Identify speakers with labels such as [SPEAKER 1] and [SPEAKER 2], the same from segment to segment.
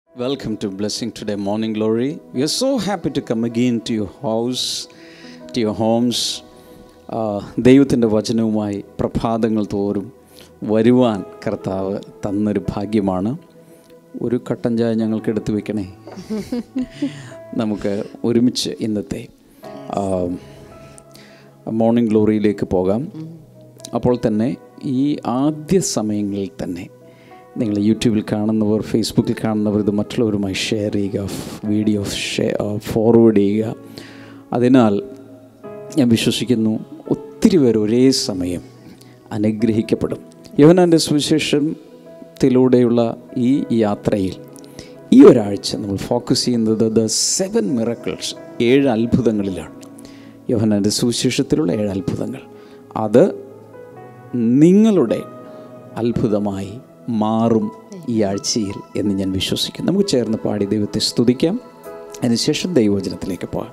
[SPEAKER 1] Welcome to Blessing Today Morning Glory. We are so happy to come again to your house, to your homes. ദൈവത്തിൻ്റെ വചനവുമായി പ്രഭാതങ്ങൾ തോറും വരുവാൻ കർത്താവ് തന്നൊരു ഭാഗ്യമാണ് ഒരു കട്ടൻ ചായ ഞങ്ങൾക്ക് എടുത്തു വെക്കണേ നമുക്ക് ഒരുമിച്ച് ഇന്നത്തെ മോർണിംഗ് ഗ്ലോറിയിലേക്ക് പോകാം അപ്പോൾ തന്നെ ഈ ആദ്യ സമയങ്ങളിൽ തന്നെ നിങ്ങൾ യൂട്യൂബിൽ കാണുന്നവർ ഫേസ്ബുക്കിൽ കാണുന്നവർ ഇത് മറ്റുള്ളവരുമായി ഷെയർ ചെയ്യുക വീഡിയോ ഫോർവേഡ് ചെയ്യുക അതിനാൽ ഞാൻ വിശ്വസിക്കുന്നു ഒത്തിരി പേർ ഒരേ സമയം അനുഗ്രഹിക്കപ്പെടും യോഹനാൻ്റെ സുവിശേഷത്തിലൂടെയുള്ള ഈ യാത്രയിൽ ഈ ഒരാഴ്ച നമ്മൾ ഫോക്കസ് ചെയ്യുന്നത് ദ സെവൻ മിറക്കിൾസ് ഏഴ് അത്ഭുതങ്ങളിലാണ് യോഹനാൻ്റെ സുവിശേഷത്തിലുള്ള ഏഴ് അത്ഭുതങ്ങൾ അത് നിങ്ങളുടെ അത്ഭുതമായി മാറും ഈ ആഴ്ചയിൽ എന്ന് ഞാൻ വിശ്വസിക്കുന്നു നമുക്ക് ചേർന്ന് പാടി ദൈവത്തെ സ്തുതിക്കാം അതിനുശേഷം ദൈവവചനത്തിലേക്ക് പോകാം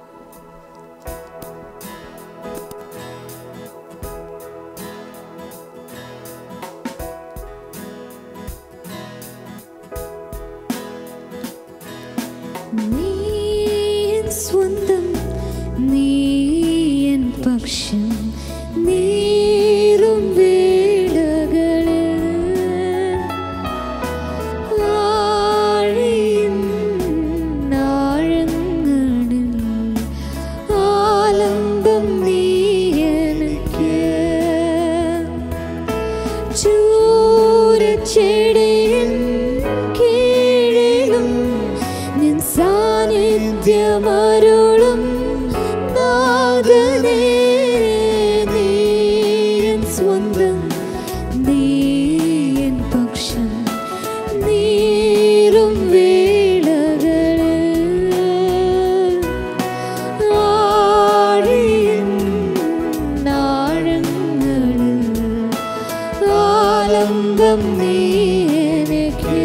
[SPEAKER 2] നീ എൻ സ്വന്തം നീ എൻ പക്ഷം നീറും വേളകളിൽ ആഴിയും ആഴങ്ങളിൽ ആലംബം നീ എനിക്ക് ചൂരച്ചെടിയിൻ കീഴിലും നിൻ സാന്നിധ്യമരുളും നാഥനേ, നീ എൻ സ്വന്തം നീ എൻ പക്ഷം നീറും വേളകളിൽ ആഴിയും ആഴങ്ങളിൽ ആലംബം നീ എനിക്ക്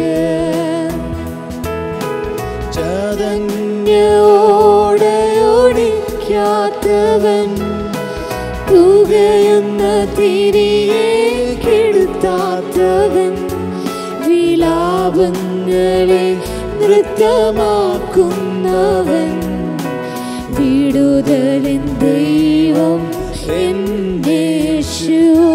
[SPEAKER 2] ചതഞ്ഞോടൊടിക്കാത്തവൻ പുകയുന്ന തിരിയെ കെടുത്താത്തവൻ വിലാപങ്ങളെ നൃത്തമാക്കുന്നവൻ വിടുതലിൻ ദൈവം എന്നേശുവോ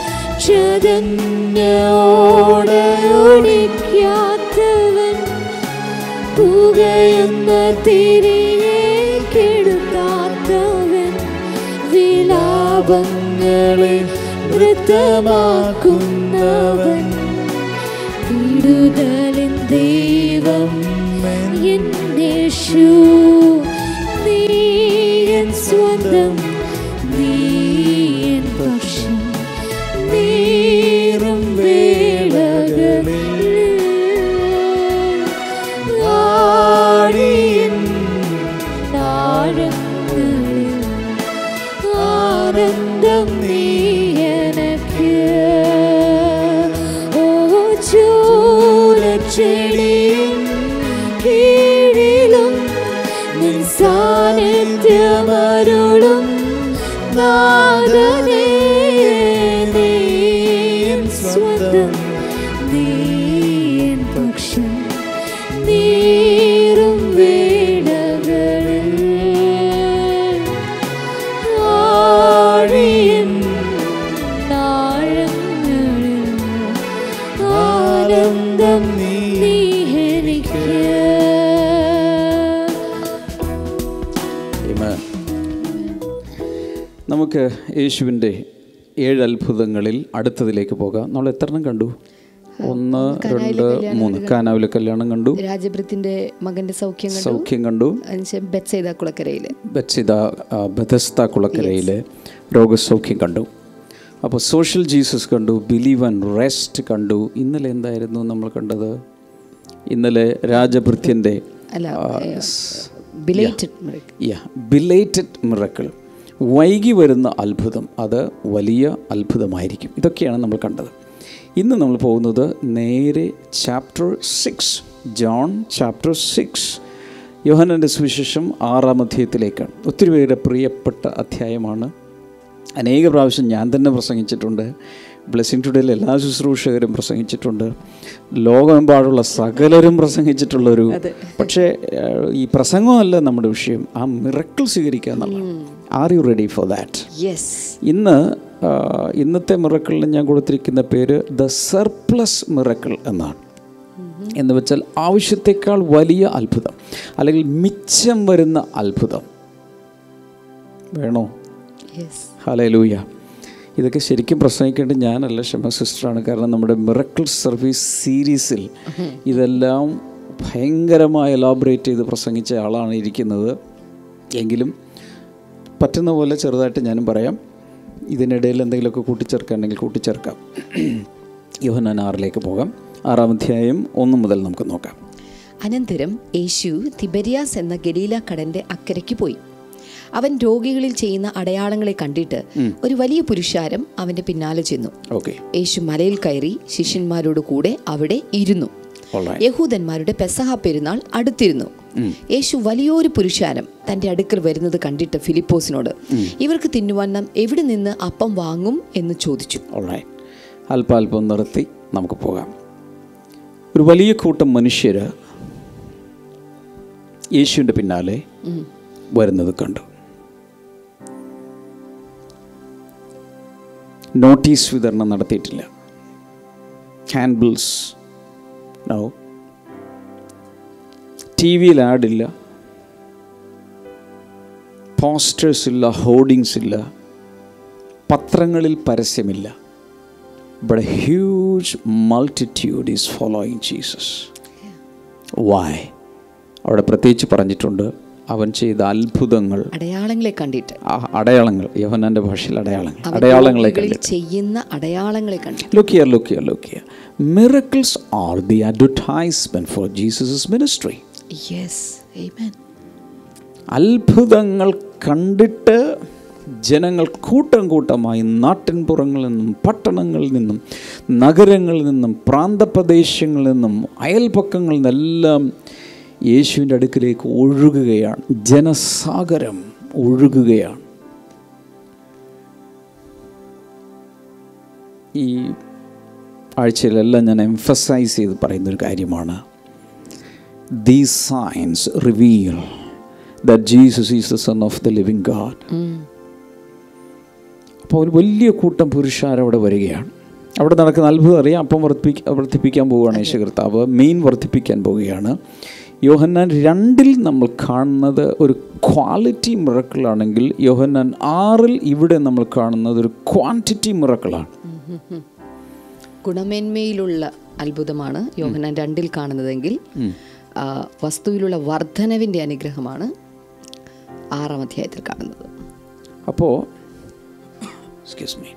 [SPEAKER 2] ചതഞ്ഞോടൊടിക്കാത്തവൻ പുകയുന്ന തിരിയെ കെടുത്താത്തവൻ വിലാപങ്ങളെ നൃത്തമാക്കുന്നവൻ വിടുതലിൻ ദൈവം എന്നേശു നീ എൻ സ്വന്തം നീ എൻ പക്ഷം നീറും വേളകളിൽ ആഴിയിൻ ആഴങ്ങളിൽ ആനന്ദം നീ എനിക്ക് ഓ ചൂരച്ചെടിയും കീഴിലും നിൻ സാന്നിധ്യമരുളും നാദനേ നീ എൻ സ്വന്തം നീ എൻ പക്ഷം നീറും വേളകളിൽ ആഴിയും ആഴങ്ങളിൽ ആനന്ദം നീ എനിക്ക്
[SPEAKER 1] Amen. നമുക്ക് യേശുവിൻ്റെ ഏഴ് അത്ഭുതങ്ങളിൽ അടുത്തതിലേക്ക് പോകാം നമ്മൾ എത്ര എണ്ണം കണ്ടു ഒന്ന് രണ്ട് മൂന്ന് കാനാവിലെ കല്യാണം കണ്ടു
[SPEAKER 3] രാജഭൃത്തിന്റെ മകന്റെ സൗഖ്യം കണ്ടു
[SPEAKER 1] സൗഖ്യം കണ്ടു
[SPEAKER 3] അതിനുശേഷം ബെത്സൈദ കുളക്കരയില്
[SPEAKER 1] ബത്സിത ബദസ്ത കുളക്കരയിലെ രോഗസൗഖ്യം കണ്ടു അപ്പോൾ സോഷ്യൽ ജീസസ് കണ്ടു ബിലീവ് ആൻഡ് റെസ്റ്റ് കണ്ടു ഇന്നലെ എന്തായിരുന്നു നമ്മൾ കണ്ടത് ഇന്നലെ രാജഭൃത്യൻ്റെ
[SPEAKER 3] അല്ല ബിലേറ്റഡ്
[SPEAKER 1] യാ ബിലേറ്റഡ് മിറക്കിൾ വൈകി വരുന്ന അത്ഭുതം അത് വലിയ അത്ഭുതമായിരിക്കും ഇതൊക്കെയാണ് നമ്മൾ കണ്ടത് ഇന്ന് നമ്മൾ പോകുന്നത് നേരെ chapter six John chapter six യോഹനൻ്റെ സുവിശേഷം ആറാം അധ്യായത്തിലേക്കാണ് ഒത്തിരി പേരുടെ പ്രിയപ്പെട്ട അധ്യായമാണ് അനേക പ്രാവശ്യം ഞാൻ തന്നെ പ്രസംഗിച്ചിട്ടുണ്ട് ബ്ലെസ്സിങ് ടുഡേയിൽ എല്ലാ ശുശ്രൂഷകരും പ്രസംഗിച്ചിട്ടുണ്ട് ലോകമെമ്പാടുള്ള സകലരും പ്രസംഗിച്ചിട്ടുള്ളൊരു പക്ഷേ ഏഹ്, ഈ പ്രസംഗമല്ല നമ്മുടെ വിഷയം ആ മിറക്കിൾ സ്വീകരിക്കുക എന്നുള്ളത് are you ready for that
[SPEAKER 3] yes
[SPEAKER 1] ഇന്ന് ആ, ഇന്നത്തെ മിറക്കിളിന് ഞാൻ കൊടുത്തിരിക്കുന്ന പേര് ദ സർപ്ലസ് മിറക്കിൾ എന്നാണ് എന്ന് വെച്ചാൽ ആവശ്യത്തെക്കാൾ വലിയ അത്ഭുതം അല്ലെങ്കിൽ മിച്ചം വരുന്ന അത്ഭുതം വേണോ
[SPEAKER 3] യെസ്
[SPEAKER 1] ഹലലൂയ ഇതൊക്കെ ശരിക്കും പ്രസംഗിക്കേണ്ടത് ഞാനല്ല ക്ഷമ സിസ്റ്ററാണ് കാരണം നമ്മുടെ മിറക്കിൾ സർവീസ് സീരീസിൽ ഇതെല്ലാം ഭയങ്കരമായി എലാബറേറ്റ് ചെയ്ത് പ്രസംഗിച്ച ആളാണ് ഇരിക്കുന്നത് എങ്കിലും പറ്റുന്ന പോലെ ചെറുതായിട്ട് ഞാനും പറയാം ഇതിനിടയിൽ എന്തെങ്കിലുമൊക്കെ കൂട്ടിച്ചേർക്കാനുണ്ടെങ്കിൽ കൂട്ടിച്ചേർക്കാം യോഹനാൻ ആറിലേക്ക് പോകാം ആറാം അധ്യായം ഒന്ന് മുതൽ നമുക്ക് നോക്കാം
[SPEAKER 3] അനന്തരം യേശു തിബരിയാസ് എന്ന ഗലീല കടന്റെ അക്കരയ്ക്ക് പോയി അവൻ രോഗികളിൽ ചെയ്യുന്ന അടയാളങ്ങളെ കണ്ടിട്ട് ഒരു വലിയ പുരുഷാരം അവന്റെ പിന്നാലെ ചെന്നു
[SPEAKER 1] ഓക്കെ
[SPEAKER 3] യേശു മലയിൽ കയറി ശിഷ്യന്മാരോട് കൂടെ അവിടെ ഇരുന്നു യഹൂദന്മാരുടെ പെസഹ പെരുന്നാൾ അടുത്തിരുന്നു യേശു വലിയൊരു പുരുഷാരം തന്റെ അടുക്കൽ വരുന്നത് കണ്ടിട്ട് ഫിലിപ്പോസിനോട് ഇവർക്ക് തിന്നുവാൻ നാം എവിടെ നിന്ന് അപ്പം വാങ്ങും എന്ന് ചോദിച്ചു
[SPEAKER 1] ഓൾറൈറ്റ് അല്പാൽപ്പം നിർത്തി നമുക്ക് പോകാം ഒരു വലിയ കൂട്ടം മനുഷ്യർ യേശുവിൻ്റെ പിന്നാലെ വരുന്നത് കണ്ടു നോട്ടീസ് വിതരണം നടത്തിയിട്ടില്ല ഹാൻഡിൽസ് നോ ടി വിയിൽ ആഡില്ല പോസ്റ്റേഴ്സ് ഇല്ല ഹോർഡിങ്സ് ഇല്ല പത്രങ്ങളിൽ പരസ്യമില്ല but a huge multitude is following Jesus വായ് അവിടെ പ്രത്യേകിച്ച് പറഞ്ഞിട്ടുണ്ട് അവൻ ചെയ്ത അത്ഭുതങ്ങൾ
[SPEAKER 3] അടയാളങ്ങളെ കണ്ടിട്ട്
[SPEAKER 1] ആ അടയാളങ്ങൾ യോഹന്നാന്റെ ഭാഷയിൽ അടയാളങ്ങൾ
[SPEAKER 3] അവൻ
[SPEAKER 1] അടയാളങ്ങളെ
[SPEAKER 3] രോഗികളിൽ
[SPEAKER 1] കണ്ടിട്ട്
[SPEAKER 3] ചെയ്യുന്ന അടയാളങ്ങളെ കണ്ടിട്ട്
[SPEAKER 1] look here look here look here miracles are the advertisement for Jesus ministry
[SPEAKER 3] yes amen
[SPEAKER 1] അത്ഭുതങ്ങൾ കണ്ടിട്ട് ജനങ്ങൾ കൂട്ടം കൂട്ടമായി നാട്ടിൻപുറങ്ങളിൽ നിന്നും പട്ടണങ്ങളിൽ നിന്നും നഗരങ്ങളിൽ നിന്നും പ്രാന്തപ്രദേശങ്ങളിൽ നിന്നും അയൽപക്കങ്ങളിൽ നിന്നെല്ലാം യേശുവിൻ്റെ അടുക്കിലേക്ക് ഒഴുകുകയാണ് ജനസാഗരം ഒഴുകുകയാണ് ഈ ആഴ്ചയിലെല്ലാം ഞാൻ എംഫസൈസ് ചെയ്ത് പറയുന്നൊരു കാര്യമാണ് these signs reveal that Jesus is the son of the living God അപ്പോൾ ഒരു വലിയ കൂട്ടം പുരുഷാർ അവിടെ വരികയാണ് അവിടെ നടക്കുന്ന അത്ഭുതം അറിയാം അപ്പം വർദ്ധിപ്പിക്ക വർദ്ധിപ്പിക്കാൻ പോവുകയാണ് യേശു കർത്താവ് മീൻ വർദ്ധിപ്പിക്കാൻ പോവുകയാണ് യോഹന്നാൻ രണ്ടിൽ നമ്മൾ കാണുന്നത് ഒരു ക്വാളിറ്റി മിറക്കിളാണെങ്കിൽ യോഹന്നാൻ ആറിൽ ഇവിടെ നമ്മൾ കാണുന്നത് ഒരു ക്വാണ്ടിറ്റി മിറക്കിളാണ്
[SPEAKER 3] ഗുണമേന്മയിലുള്ള അത്ഭുതമാണ് യോഹനാൻ രണ്ടിൽ കാണുന്നതെങ്കിൽ ആ, വസ്തുവിലുള്ള വർധനവിൻ്റെ അനുഗ്രഹമാണ് ആറാം അധ്യായത്തിൽ കാണുന്നത്
[SPEAKER 1] അപ്പോൾ എക്സ്ക്യൂസ് മീ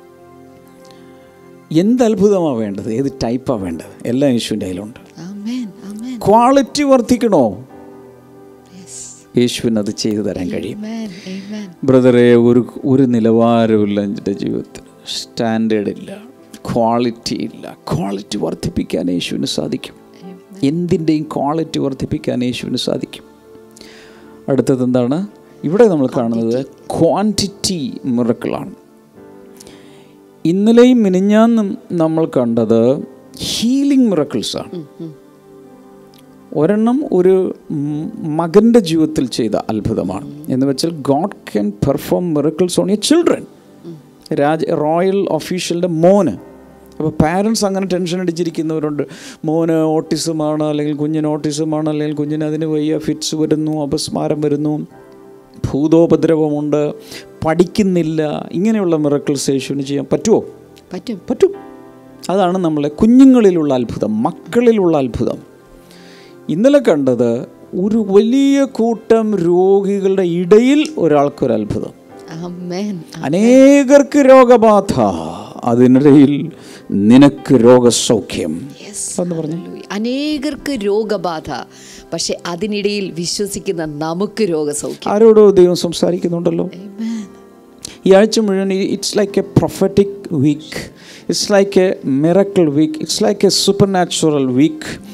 [SPEAKER 1] എന്ത് അത്ഭുതമാണ് വേണ്ടത് ഏത് ടൈപ്പാണ് വേണ്ടത് എല്ലാം യേശുവിൻ്റെ കയ്യിലുണ്ട്
[SPEAKER 3] ആമേൻ ആമേൻ
[SPEAKER 1] ക്വാളിറ്റി വർദ്ധിക്കണോ
[SPEAKER 3] യെസ്
[SPEAKER 1] യേശുവിന് അത് ചെയ്തു തരാൻ കഴിയും
[SPEAKER 3] ആമേൻ ആമേൻ
[SPEAKER 1] ബ്രദറെ ഒരു ഒരു നിലവാരമില്ല എൻ്റെ ജീവിതത്തിൽ സ്റ്റാൻഡേർഡ് ഇല്ല ക്വാളിറ്റി ഇല്ല ക്വാളിറ്റി വർദ്ധിപ്പിക്കാൻ യേശുവിന് സാധിക്കും എന്തിൻ്റെയും ക്വാളിറ്റി വർദ്ധിപ്പിക്കാൻ യേശുവിന് സാധിക്കും അടുത്തത് എന്താണ് ഇവിടെ നമ്മൾ കാണുന്നത് ക്വാണ്ടിറ്റി മിറക്കിളാണ് ഇന്നലെയും മിനിഞ്ഞാന്നും നമ്മൾ കണ്ടത് ഹീലിംഗ് മിറക്കിൾസാണ് ഒരെണ്ണം ഒരു മ- മകൻ്റെ ജീവിതത്തിൽ ചെയ്ത അത്ഭുതമാണ് എന്ന് വെച്ചാൽ God can perform miracles on a children രാജ റോയൽ ഒഫീഷ്യലിൻ്റെ മോന് അപ്പോൾ പാരൻസ് അങ്ങനെ ടെൻഷൻ അടിച്ചിരിക്കുന്നവരുണ്ട് മോന് ഓട്ടിസമാണ് അല്ലെങ്കിൽ കുഞ്ഞിന് ഓട്ടിസമാണ് അല്ലെങ്കിൽ കുഞ്ഞിന് അതിന് വയ്യ ഫിറ്റ്സ് വരുന്നു അപസ്മാരം വരുന്നു ഭൂതോപദ്രവമുണ്ട് പഠിക്കുന്നില്ല ഇങ്ങനെയുള്ള മിറക്കിൾസ് യേശുവിന് ചെയ്യാൻ പറ്റുമോ
[SPEAKER 3] പറ്റും
[SPEAKER 1] പറ്റും അതാണ് നമ്മളെ കുഞ്ഞുങ്ങളിലുള്ള അത്ഭുതം മക്കളിലുള്ള അത്ഭുതം ഇന്നലെ കണ്ടത് ഒരു വലിയ കൂട്ടം രോഗികളുടെ ഇടയിൽ ഒരാൾക്കൊരു അത്ഭുതം
[SPEAKER 3] ആമേൻ
[SPEAKER 1] അനേകർക്ക് രോഗബാധ അതിനിടയിൽ നിനക്ക് രോഗസൗഖ്യം
[SPEAKER 3] യെസ്
[SPEAKER 1] എന്ന് പറഞ്ഞു
[SPEAKER 3] അനേകർക്ക് രോഗബാധ പക്ഷെ അതിനിടയിൽ വിശ്വസിക്കുന്ന നമുക്ക് രോഗസൗഖ്യം
[SPEAKER 1] ആരോടോ ദൈവം സംസാരിക്കുന്നുണ്ടല്ലോ
[SPEAKER 3] ആമേൻ
[SPEAKER 1] ഈ ആഴ്ച മുഴുവൻ it's like a prophetic week it's like a miracle week it's like a supernatural week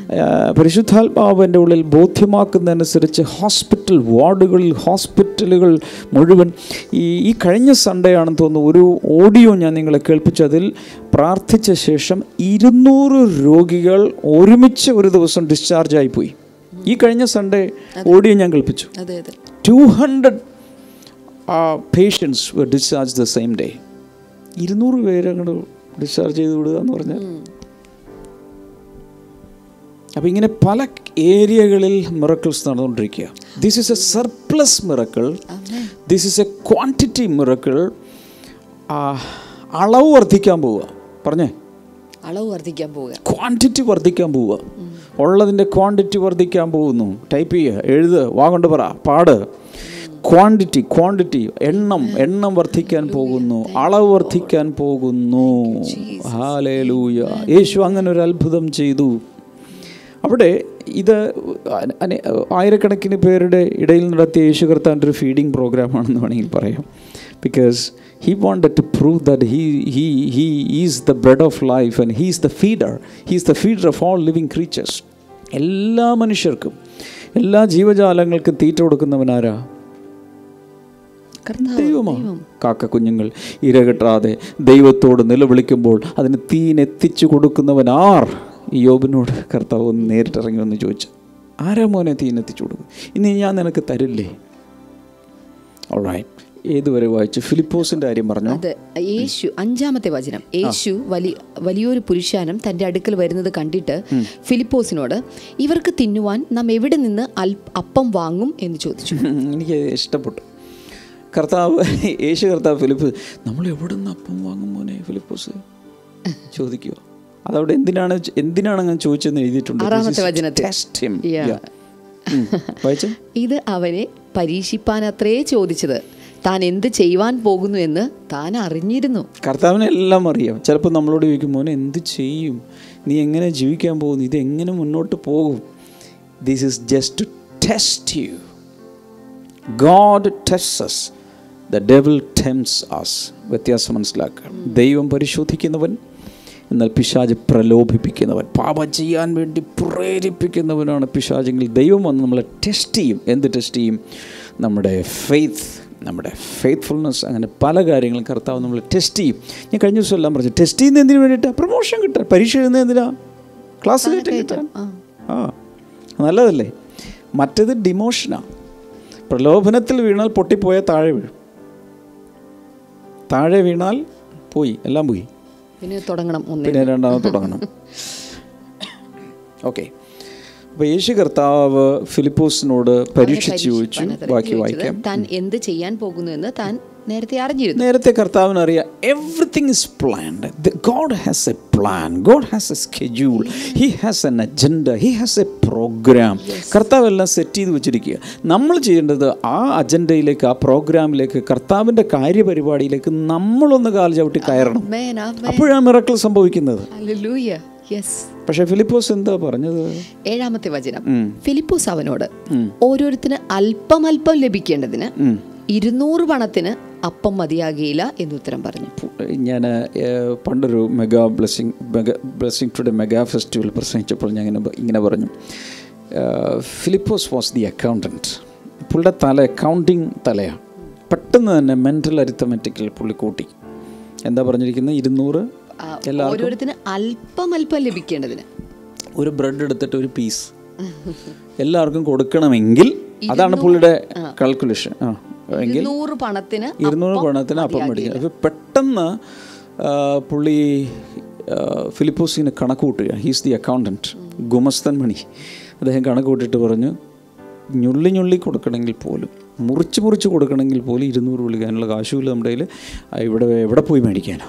[SPEAKER 1] ആ, പരിശുദ്ധാത്മാവ് എൻ്റെ ഉള്ളിൽ ബോധ്യമാക്കുന്നതനുസരിച്ച് ഹോസ്പിറ്റൽ വാർഡുകളിൽ ഹോസ്പിറ്റലുകൾ മുഴുവൻ ഈ ഈ കഴിഞ്ഞ സൺഡേ ആണെന്ന് തോന്നുന്നു ഒരു ഓഡിയോ ഞാൻ നിങ്ങളെ കേൾപ്പിച്ചു അതിൽ പ്രാർത്ഥിച്ച ശേഷം ഇരുന്നൂറ് രോഗികൾ ഒരുമിച്ച് ഒരു ദിവസം ഡിസ്ചാർജ് ആയിപ്പോയി ഈ കഴിഞ്ഞ സൺഡേ ഓഡിയോ ഞാൻ കേൾപ്പിച്ചു
[SPEAKER 3] അതെ അതെ
[SPEAKER 1] two hundred patients discharge the same day ഇരുന്നൂറ് പേര് അങ്ങോട്ട് ഡിസ്ചാർജ് ചെയ്ത് വിടുക എന്ന് പറഞ്ഞാൽ അപ്പോൾ ഇങ്ങനെ പല ഏരിയകളിൽ മിറക്കിൾസ് നടന്നുകൊണ്ടിരിക്കുക this is a surplus miracle this is a quantity miracle അളവ് വർദ്ധിക്കാൻ പോവുക പറഞ്ഞേ
[SPEAKER 3] അളവ് വർദ്ധിക്കാൻ പോവുക
[SPEAKER 1] ക്വാണ്ടിറ്റി വർദ്ധിക്കാൻ പോവുക ഉള്ളതിൻ്റെ ക്വാണ്ടിറ്റി വർദ്ധിക്കാൻ പോകുന്നു ടൈപ്പ് ചെയ്യുക എഴുത് വാ കൊണ്ട് പറ പാട് ക്വാണ്ടിറ്റി ക്വാണ്ടിറ്റി എണ്ണം എണ്ണം വർദ്ധിക്കാൻ പോകുന്നു അളവ് വർദ്ധിക്കാൻ പോകുന്നു ഹാലേലൂയ യേശു അങ്ങനെ ഒരു അത്ഭുതം ചെയ്തു അവിടെ ഇത് അന- അനെ- ആയിരക്കണക്കിന് പേരുടെ ഇടയിൽ നടത്തിയ യേശു കർത്താൻ്റെ ഒരു ഫീഡിങ് പ്രോഗ്രാമാണെന്ന് വേണമെങ്കിൽ പറയാം because he wanted to prove that he he he is the bread of life and he is the feeder he is the feeder of all living creatures എല്ലാ മനുഷ്യർക്കും എല്ലാ ജീവജാലങ്ങൾക്കും തീറ്റ കൊടുക്കുന്നവനാരാ ദൈവമാണ് കാക്ക കുഞ്ഞുങ്ങൾ ഇരകെട്ടാതെ ദൈവത്തോട് നിലവിളിക്കുമ്പോൾ അതിന് തീനെത്തിച്ചു കൊടുക്കുന്നവൻ ആർ ഈ യോബിനോട് കർത്താവ് ഒന്ന് നേരിട്ടിറങ്ങി വന്ന് ചോദിച്ചു ആരാ മോനെ തീനെത്തിച്ചു കൊടുക്കും ഇനി ഞാൻ നിനക്ക് തരില്ലേ ഓൾറൈറ്റ് ഏതുവരെ വായിച്ചു ഫിലിപ്പോസിന്റെ കാര്യം പറഞ്ഞു
[SPEAKER 3] അത് യേശു അഞ്ചാമത്തെ വചനം യേശു വലി വലിയൊരു പുരുഷാനം തന്റെ അടുക്കൽ വരുന്നത് കണ്ടിട്ട് ഫിലിപ്പോസിനോട് ഇവർക്ക് തിന്നുവാൻ നാം എവിടെ നിന്ന് അൽ- അപ്പം വാങ്ങും എന്ന് ചോദിച്ചു
[SPEAKER 1] എനിക്ക് ഇഷ്ടപ്പെട്ടു കർത്താവ് യേശു കർത്താവ് ഫിലിപ്പ് നമ്മൾ എവിടെ നിന്ന് അപ്പം വാങ്ങും മോനെ ഫിലിപ്പോസ് ചോദിക്കുക അതവിടെ എന്തിനാണ് ചോ- എന്തിനാണ് അങ്ങനെ ചോദിച്ചതെന്ന് എഴുതിയിട്ടുണ്ട്
[SPEAKER 3] ആറാമത്തെ വചനത്തിൽ.
[SPEAKER 1] Test him.
[SPEAKER 3] Yeah.
[SPEAKER 1] Yeah. ഉം. വായിച്ചേ
[SPEAKER 3] ഇത് അവനെ പരീക്ഷിപ്പാനത്രേ ചോദിച്ചത് താൻ എന്ത് ചെയ്യുവാൻ പോകുന്നു എന്ന് താൻ അറിഞ്ഞിരുന്നു
[SPEAKER 1] കർത്താവിനെ എല്ലാം അറിയാം ചിലപ്പോൾ നമ്മളോട് ചോദിക്കും മോനെ എന്ത് ചെയ്യും നീ എങ്ങനെ ജീവിക്കാൻ പോകുന്നു ഇത് എങ്ങനെ മുന്നോട്ട് പോകും this is just to test you God tests the devil tempts us വ്യത്യാസം മനസ്സിലാക്കുക ദൈവം പരിശോധിക്കുന്നവൻ എന്നാൽ പിശാജ് പ്രലോഭിപ്പിക്കുന്നവൻ പാപം ചെയ്യാൻ വേണ്ടി പ്രേരിപ്പിക്കുന്നവനാണ് പിശാചെങ്കിൽ ദൈവം വന്ന് നമ്മളെ ടെസ്റ്റ് ചെയ്യും എന്ത് ടെസ്റ്റ് ചെയ്യും നമ്മുടെ ഫെയ്ത്ത് നമ്മുടെ ഫെയ്ത്ത്ഫുൾനെസ് അങ്ങനെ പല കാര്യങ്ങളും കർത്താവ് നമ്മളെ ടെസ്റ്റ് ചെയ്യും ഞാൻ കഴിഞ്ഞ ദിവസം എല്ലാം പറഞ്ഞു ടെസ്റ്റ് ചെയ്യുന്ന എന്തിനു വേണ്ടിയിട്ടാണ് പ്രൊമോഷൻ കിട്ടാൻ പരീക്ഷ എഴുതുന്നത് എന്തിനാ ക്ലാസ്സിലേക്ക് കിട്ടാൻ ആ നല്ലതല്ലേ മറ്റേത് ഡിമോഷനാണ് പ്രലോഭനത്തിൽ വീണാൽ പൊട്ടിപ്പോയാൽ താഴെ വീഴും താഴെ വീണാൽ പോയി എല്ലാം പോയി
[SPEAKER 3] പിന്നെ തുടങ്ങണം ഒന്ന്
[SPEAKER 1] പിന്നെ രണ്ടാമത് തുടങ്ങണം ഓക്കെ അപ്പോൾ യേശു കർത്താവ് ഫിലിപ്പോസിനോട് പരീക്ഷിച്ച് ചോദിച്ചു ബാക്കി വായിക്കാം
[SPEAKER 3] താൻ എന്ത് ചെയ്യാൻ പോകുന്നു എന്ന് താൻ നേരത്തെ അറിഞ്ഞിരുന്നു
[SPEAKER 1] നേരത്തെ കർത്താവിന് അറിയാം everything is planned God has a plan God has a schedule he has an agenda he has a program കർത്താവ് എല്ലാം സെറ്റ് ചെയ്ത് വെച്ചിരിക്കുക നമ്മൾ ചെയ്യേണ്ടത് ആ അജണ്ടയിലേക്ക് ആ പ്രോഗ്രാമിലേക്ക് കർത്താവിൻ്റെ കാര്യപരിപാടിയിലേക്ക് നമ്മളൊന്ന് കാൽ ചവിട്ടി കയറണം
[SPEAKER 3] Amen, amen.
[SPEAKER 1] അപ്പോഴാണ് മിറക്കിൾ സംഭവിക്കുന്നത്
[SPEAKER 3] Hallelujah. Yes.
[SPEAKER 1] പക്ഷേ ഫിലിപ്പോസ് എന്താ പറഞ്ഞത്
[SPEAKER 3] ഏഴാമത്തെ വചനം ഫിലിപ്പോസ് അവനോട് ഓരോരുത്തന് അല്പം അല്പം ലഭിക്കേണ്ടതിന് ഇരുന്നൂറ് പണത്തിന് അപ്പം മതിയാകിയില്ല എന്ന് ഉത്തരം പറഞ്ഞു
[SPEAKER 1] ഞാൻ പണ്ടൊരു mega blessing mega blessing today mega festival പ്രസംഗിച്ചപ്പോൾ ഞാൻ ഇങ്ങനെ പ- ഇങ്ങനെ പറഞ്ഞു ഫിലിപ്പോസ് വാസ് ദി അക്കൗണ്ടൻറ്റ് പുള്ളിയുടെ തല അക്കൗണ്ടിങ് തലയാണ് പെട്ടെന്ന് തന്നെ മെൻ്റൽ അരിത്തമെറ്റിക്കൽ പുള്ളി കൂട്ടി എന്താ പറഞ്ഞിരിക്കുന്നത് ഇരുന്നൂറ്
[SPEAKER 3] ആ,
[SPEAKER 1] എല്ലാവർക്കും
[SPEAKER 3] ഓരോരുത്തന് അല്പം അല്പം ലഭിക്കേണ്ടതിന്
[SPEAKER 1] ഒരു ബ്രെഡ് എടുത്തിട്ട് ഒരു പീസ് എല്ലാവർക്കും കൊടുക്കണമെങ്കിൽ അതാണ് പുള്ളിയുടെ കാൽക്കുലേഷൻ ആ എങ്കിൽ
[SPEAKER 3] ഇരുന്നൂറ് പണത്തിന്
[SPEAKER 1] ഇരുന്നൂറ് പണത്തിന് അപ്പം മേടിക്കുക അപ്പോൾ പെട്ടെന്ന് ആ, പുള്ളി ആ, ഫിലിപ്പോസിന് കണക്ക് കൂട്ടുക ഹീസ് ദി അക്കൗണ്ടൻറ്റ് ഗുമസ്തൻ മണി അദ്ദേഹം കണക്ക് കൂട്ടിയിട്ട് പറഞ്ഞു ഞുള്ളി ഞുള്ളി കൊടുക്കണമെങ്കിൽ പോലും മുറിച്ച് മുറിച്ച് കൊടുക്കണമെങ്കിൽ പോലും ഇരുന്നൂറ് വിളിക്കാനുള്ള കാശുമില്ല നമ്മുടെ കയ്യിൽ ആ, ഇവിടെ എവിടെ പോയി മേടിക്കാനാ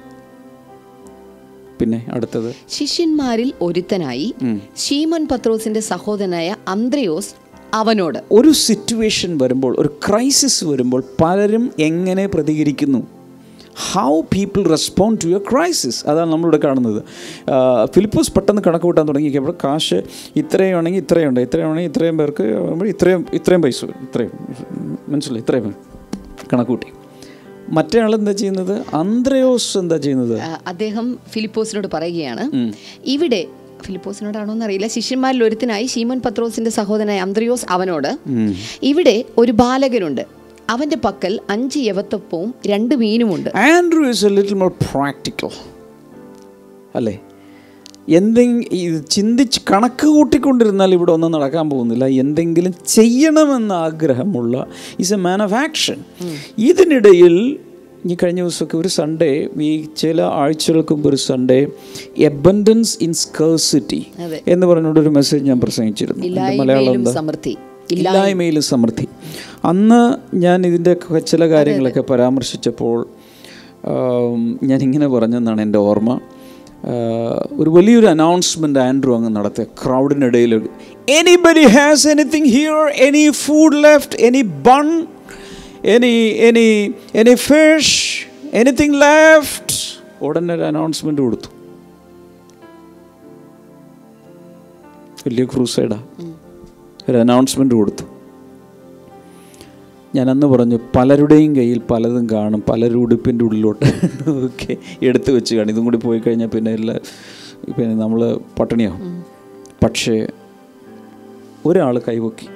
[SPEAKER 1] പിന്നെ അടുത്തത്
[SPEAKER 3] ശിഷ്യന്മാരിൽ ഒരുത്തനായി ശീമോൻ പത്രോസിന്റെ സഹോദരനായ അന്ത്രയോസ് അവനോട്
[SPEAKER 1] ഒരു സിറ്റുവേഷൻ വരുമ്പോൾ ഒരു ക്രൈസിസ് വരുമ്പോൾ പലരും എങ്ങനെ പ്രതികരിക്കുന്നു how people respond to your crisis അതാണ് നമ്മളിവിടെ കാണുന്നത് ആ, ഫിലിപ്പോസ് പെട്ടെന്ന് കണക്ക് കൂട്ടാൻ തുടങ്ങി ഇവിടെ കാശ് ഇത്രയാണെങ്കിൽ ഇത്രയുണ്ട് ഇത്രയാണെങ്കിൽ ഇത്രയും പേർക്ക് ആകുമ്പോൾ ഇത്രയും ഇത്രയും പൈസ വരും. ഇത്രയും മനസ്സിലായി ഇത്രയും കണക്ക് കൂട്ടി മറ്റേ ആൾ എന്താ ചെയ്യുന്നത് അന്ത്രയോസ് എന്താ ചെയ്യുന്നത്
[SPEAKER 3] ആ, അദ്ദേഹം ഫിലിപ്പോസിനോട് പറയുകയാണ് ഇവിടെ ഫിലിപ്പോസിനോടാണോ എന്നറിയില്ല ശിഷ്യന്മാരിൽ ഒരുത്തനായി ശീമോൻ പത്രോസിന്റെ സഹോദരനായ അന്ത്രയോസ് അവനോട് ഇവിടെ ഒരു ബാലകനുണ്ട് അവന്റെ പക്കൽ അഞ്ച് യവത്തപ്പവും രണ്ട് മീനുമുണ്ട്
[SPEAKER 1] Andrew is a little more practical അല്ലേ എന്തെങ്കിലും ഇത് ചിന്തിച്ച് കണക്ക് കൂട്ടിക്കൊണ്ടിരുന്നാൽ ഇവിടെ ഒന്നും നടക്കാൻ പോകുന്നില്ല എന്തെങ്കിലും ചെയ്യണമെന്ന ആഗ്രഹമുള്ള is a man of action ഇതിനിടയിൽ ഈ കഴിഞ്ഞ ദിവസമൊക്കെ ഒരു സൺഡേ ഈ ചില ആഴ്ചകൾക്ക് മുമ്പ് ഒരു സൺഡേ എബൻഡൻസ് ഇൻ സ്കേഴ്സിറ്റി
[SPEAKER 3] അതെ.
[SPEAKER 1] എന്ന് പറഞ്ഞുകൊണ്ടൊരു മെസ്സേജ് ഞാൻ പ്രസംഗിച്ചിരുന്നു എൻ്റെ മലയാളം
[SPEAKER 3] ഇല്ലായ്മയിലും
[SPEAKER 1] എന്താ
[SPEAKER 3] സമൃദ്ധി
[SPEAKER 1] ഇല്ലായ്മയിലും സമൃദ്ധി അന്ന് ഞാൻ ഇതിൻ്റെ ഒക്കെ ചില കാര്യങ്ങളൊക്കെ പരാമർശിച്ചപ്പോൾ ആം, ഞാൻ ഇങ്ങനെ പറഞ്ഞെന്നാണ് എൻ്റെ ഓർമ്മ ആ, ഒരു വലിയൊരു അനൗൺസ്മെൻ്റ് ആൻഡ്രു അങ്ങ് നടത്തിയ ക്രൗഡിനിടയിൽ anybody has anything here any food left any bun any any any fish anything left ഉടനെ ഒരു അനൗൺസ്മെൻ്റ് കൊടുത്തു വലിയ ക്രൂസൈഡാ ഒരു അനൗൺസ്മെൻ്റ് കൊടുത്തു ഞാൻ അന്ന് പറഞ്ഞു പലരുടെയും കയ്യിൽ പലതും കാണും പലരും ഉടുപ്പിൻ്റെ ഉള്ളിലോട്ട് ഒക്കെ എടുത്തു വെച്ച് കാണും ഇതും കൂടി പോയി കഴിഞ്ഞാൽ പിന്നെ എല്ലാ പിന്നെ നമ്മൾ പട്ടിണിയാവും പക്ഷേ ഒരാൾ കൈവക്കി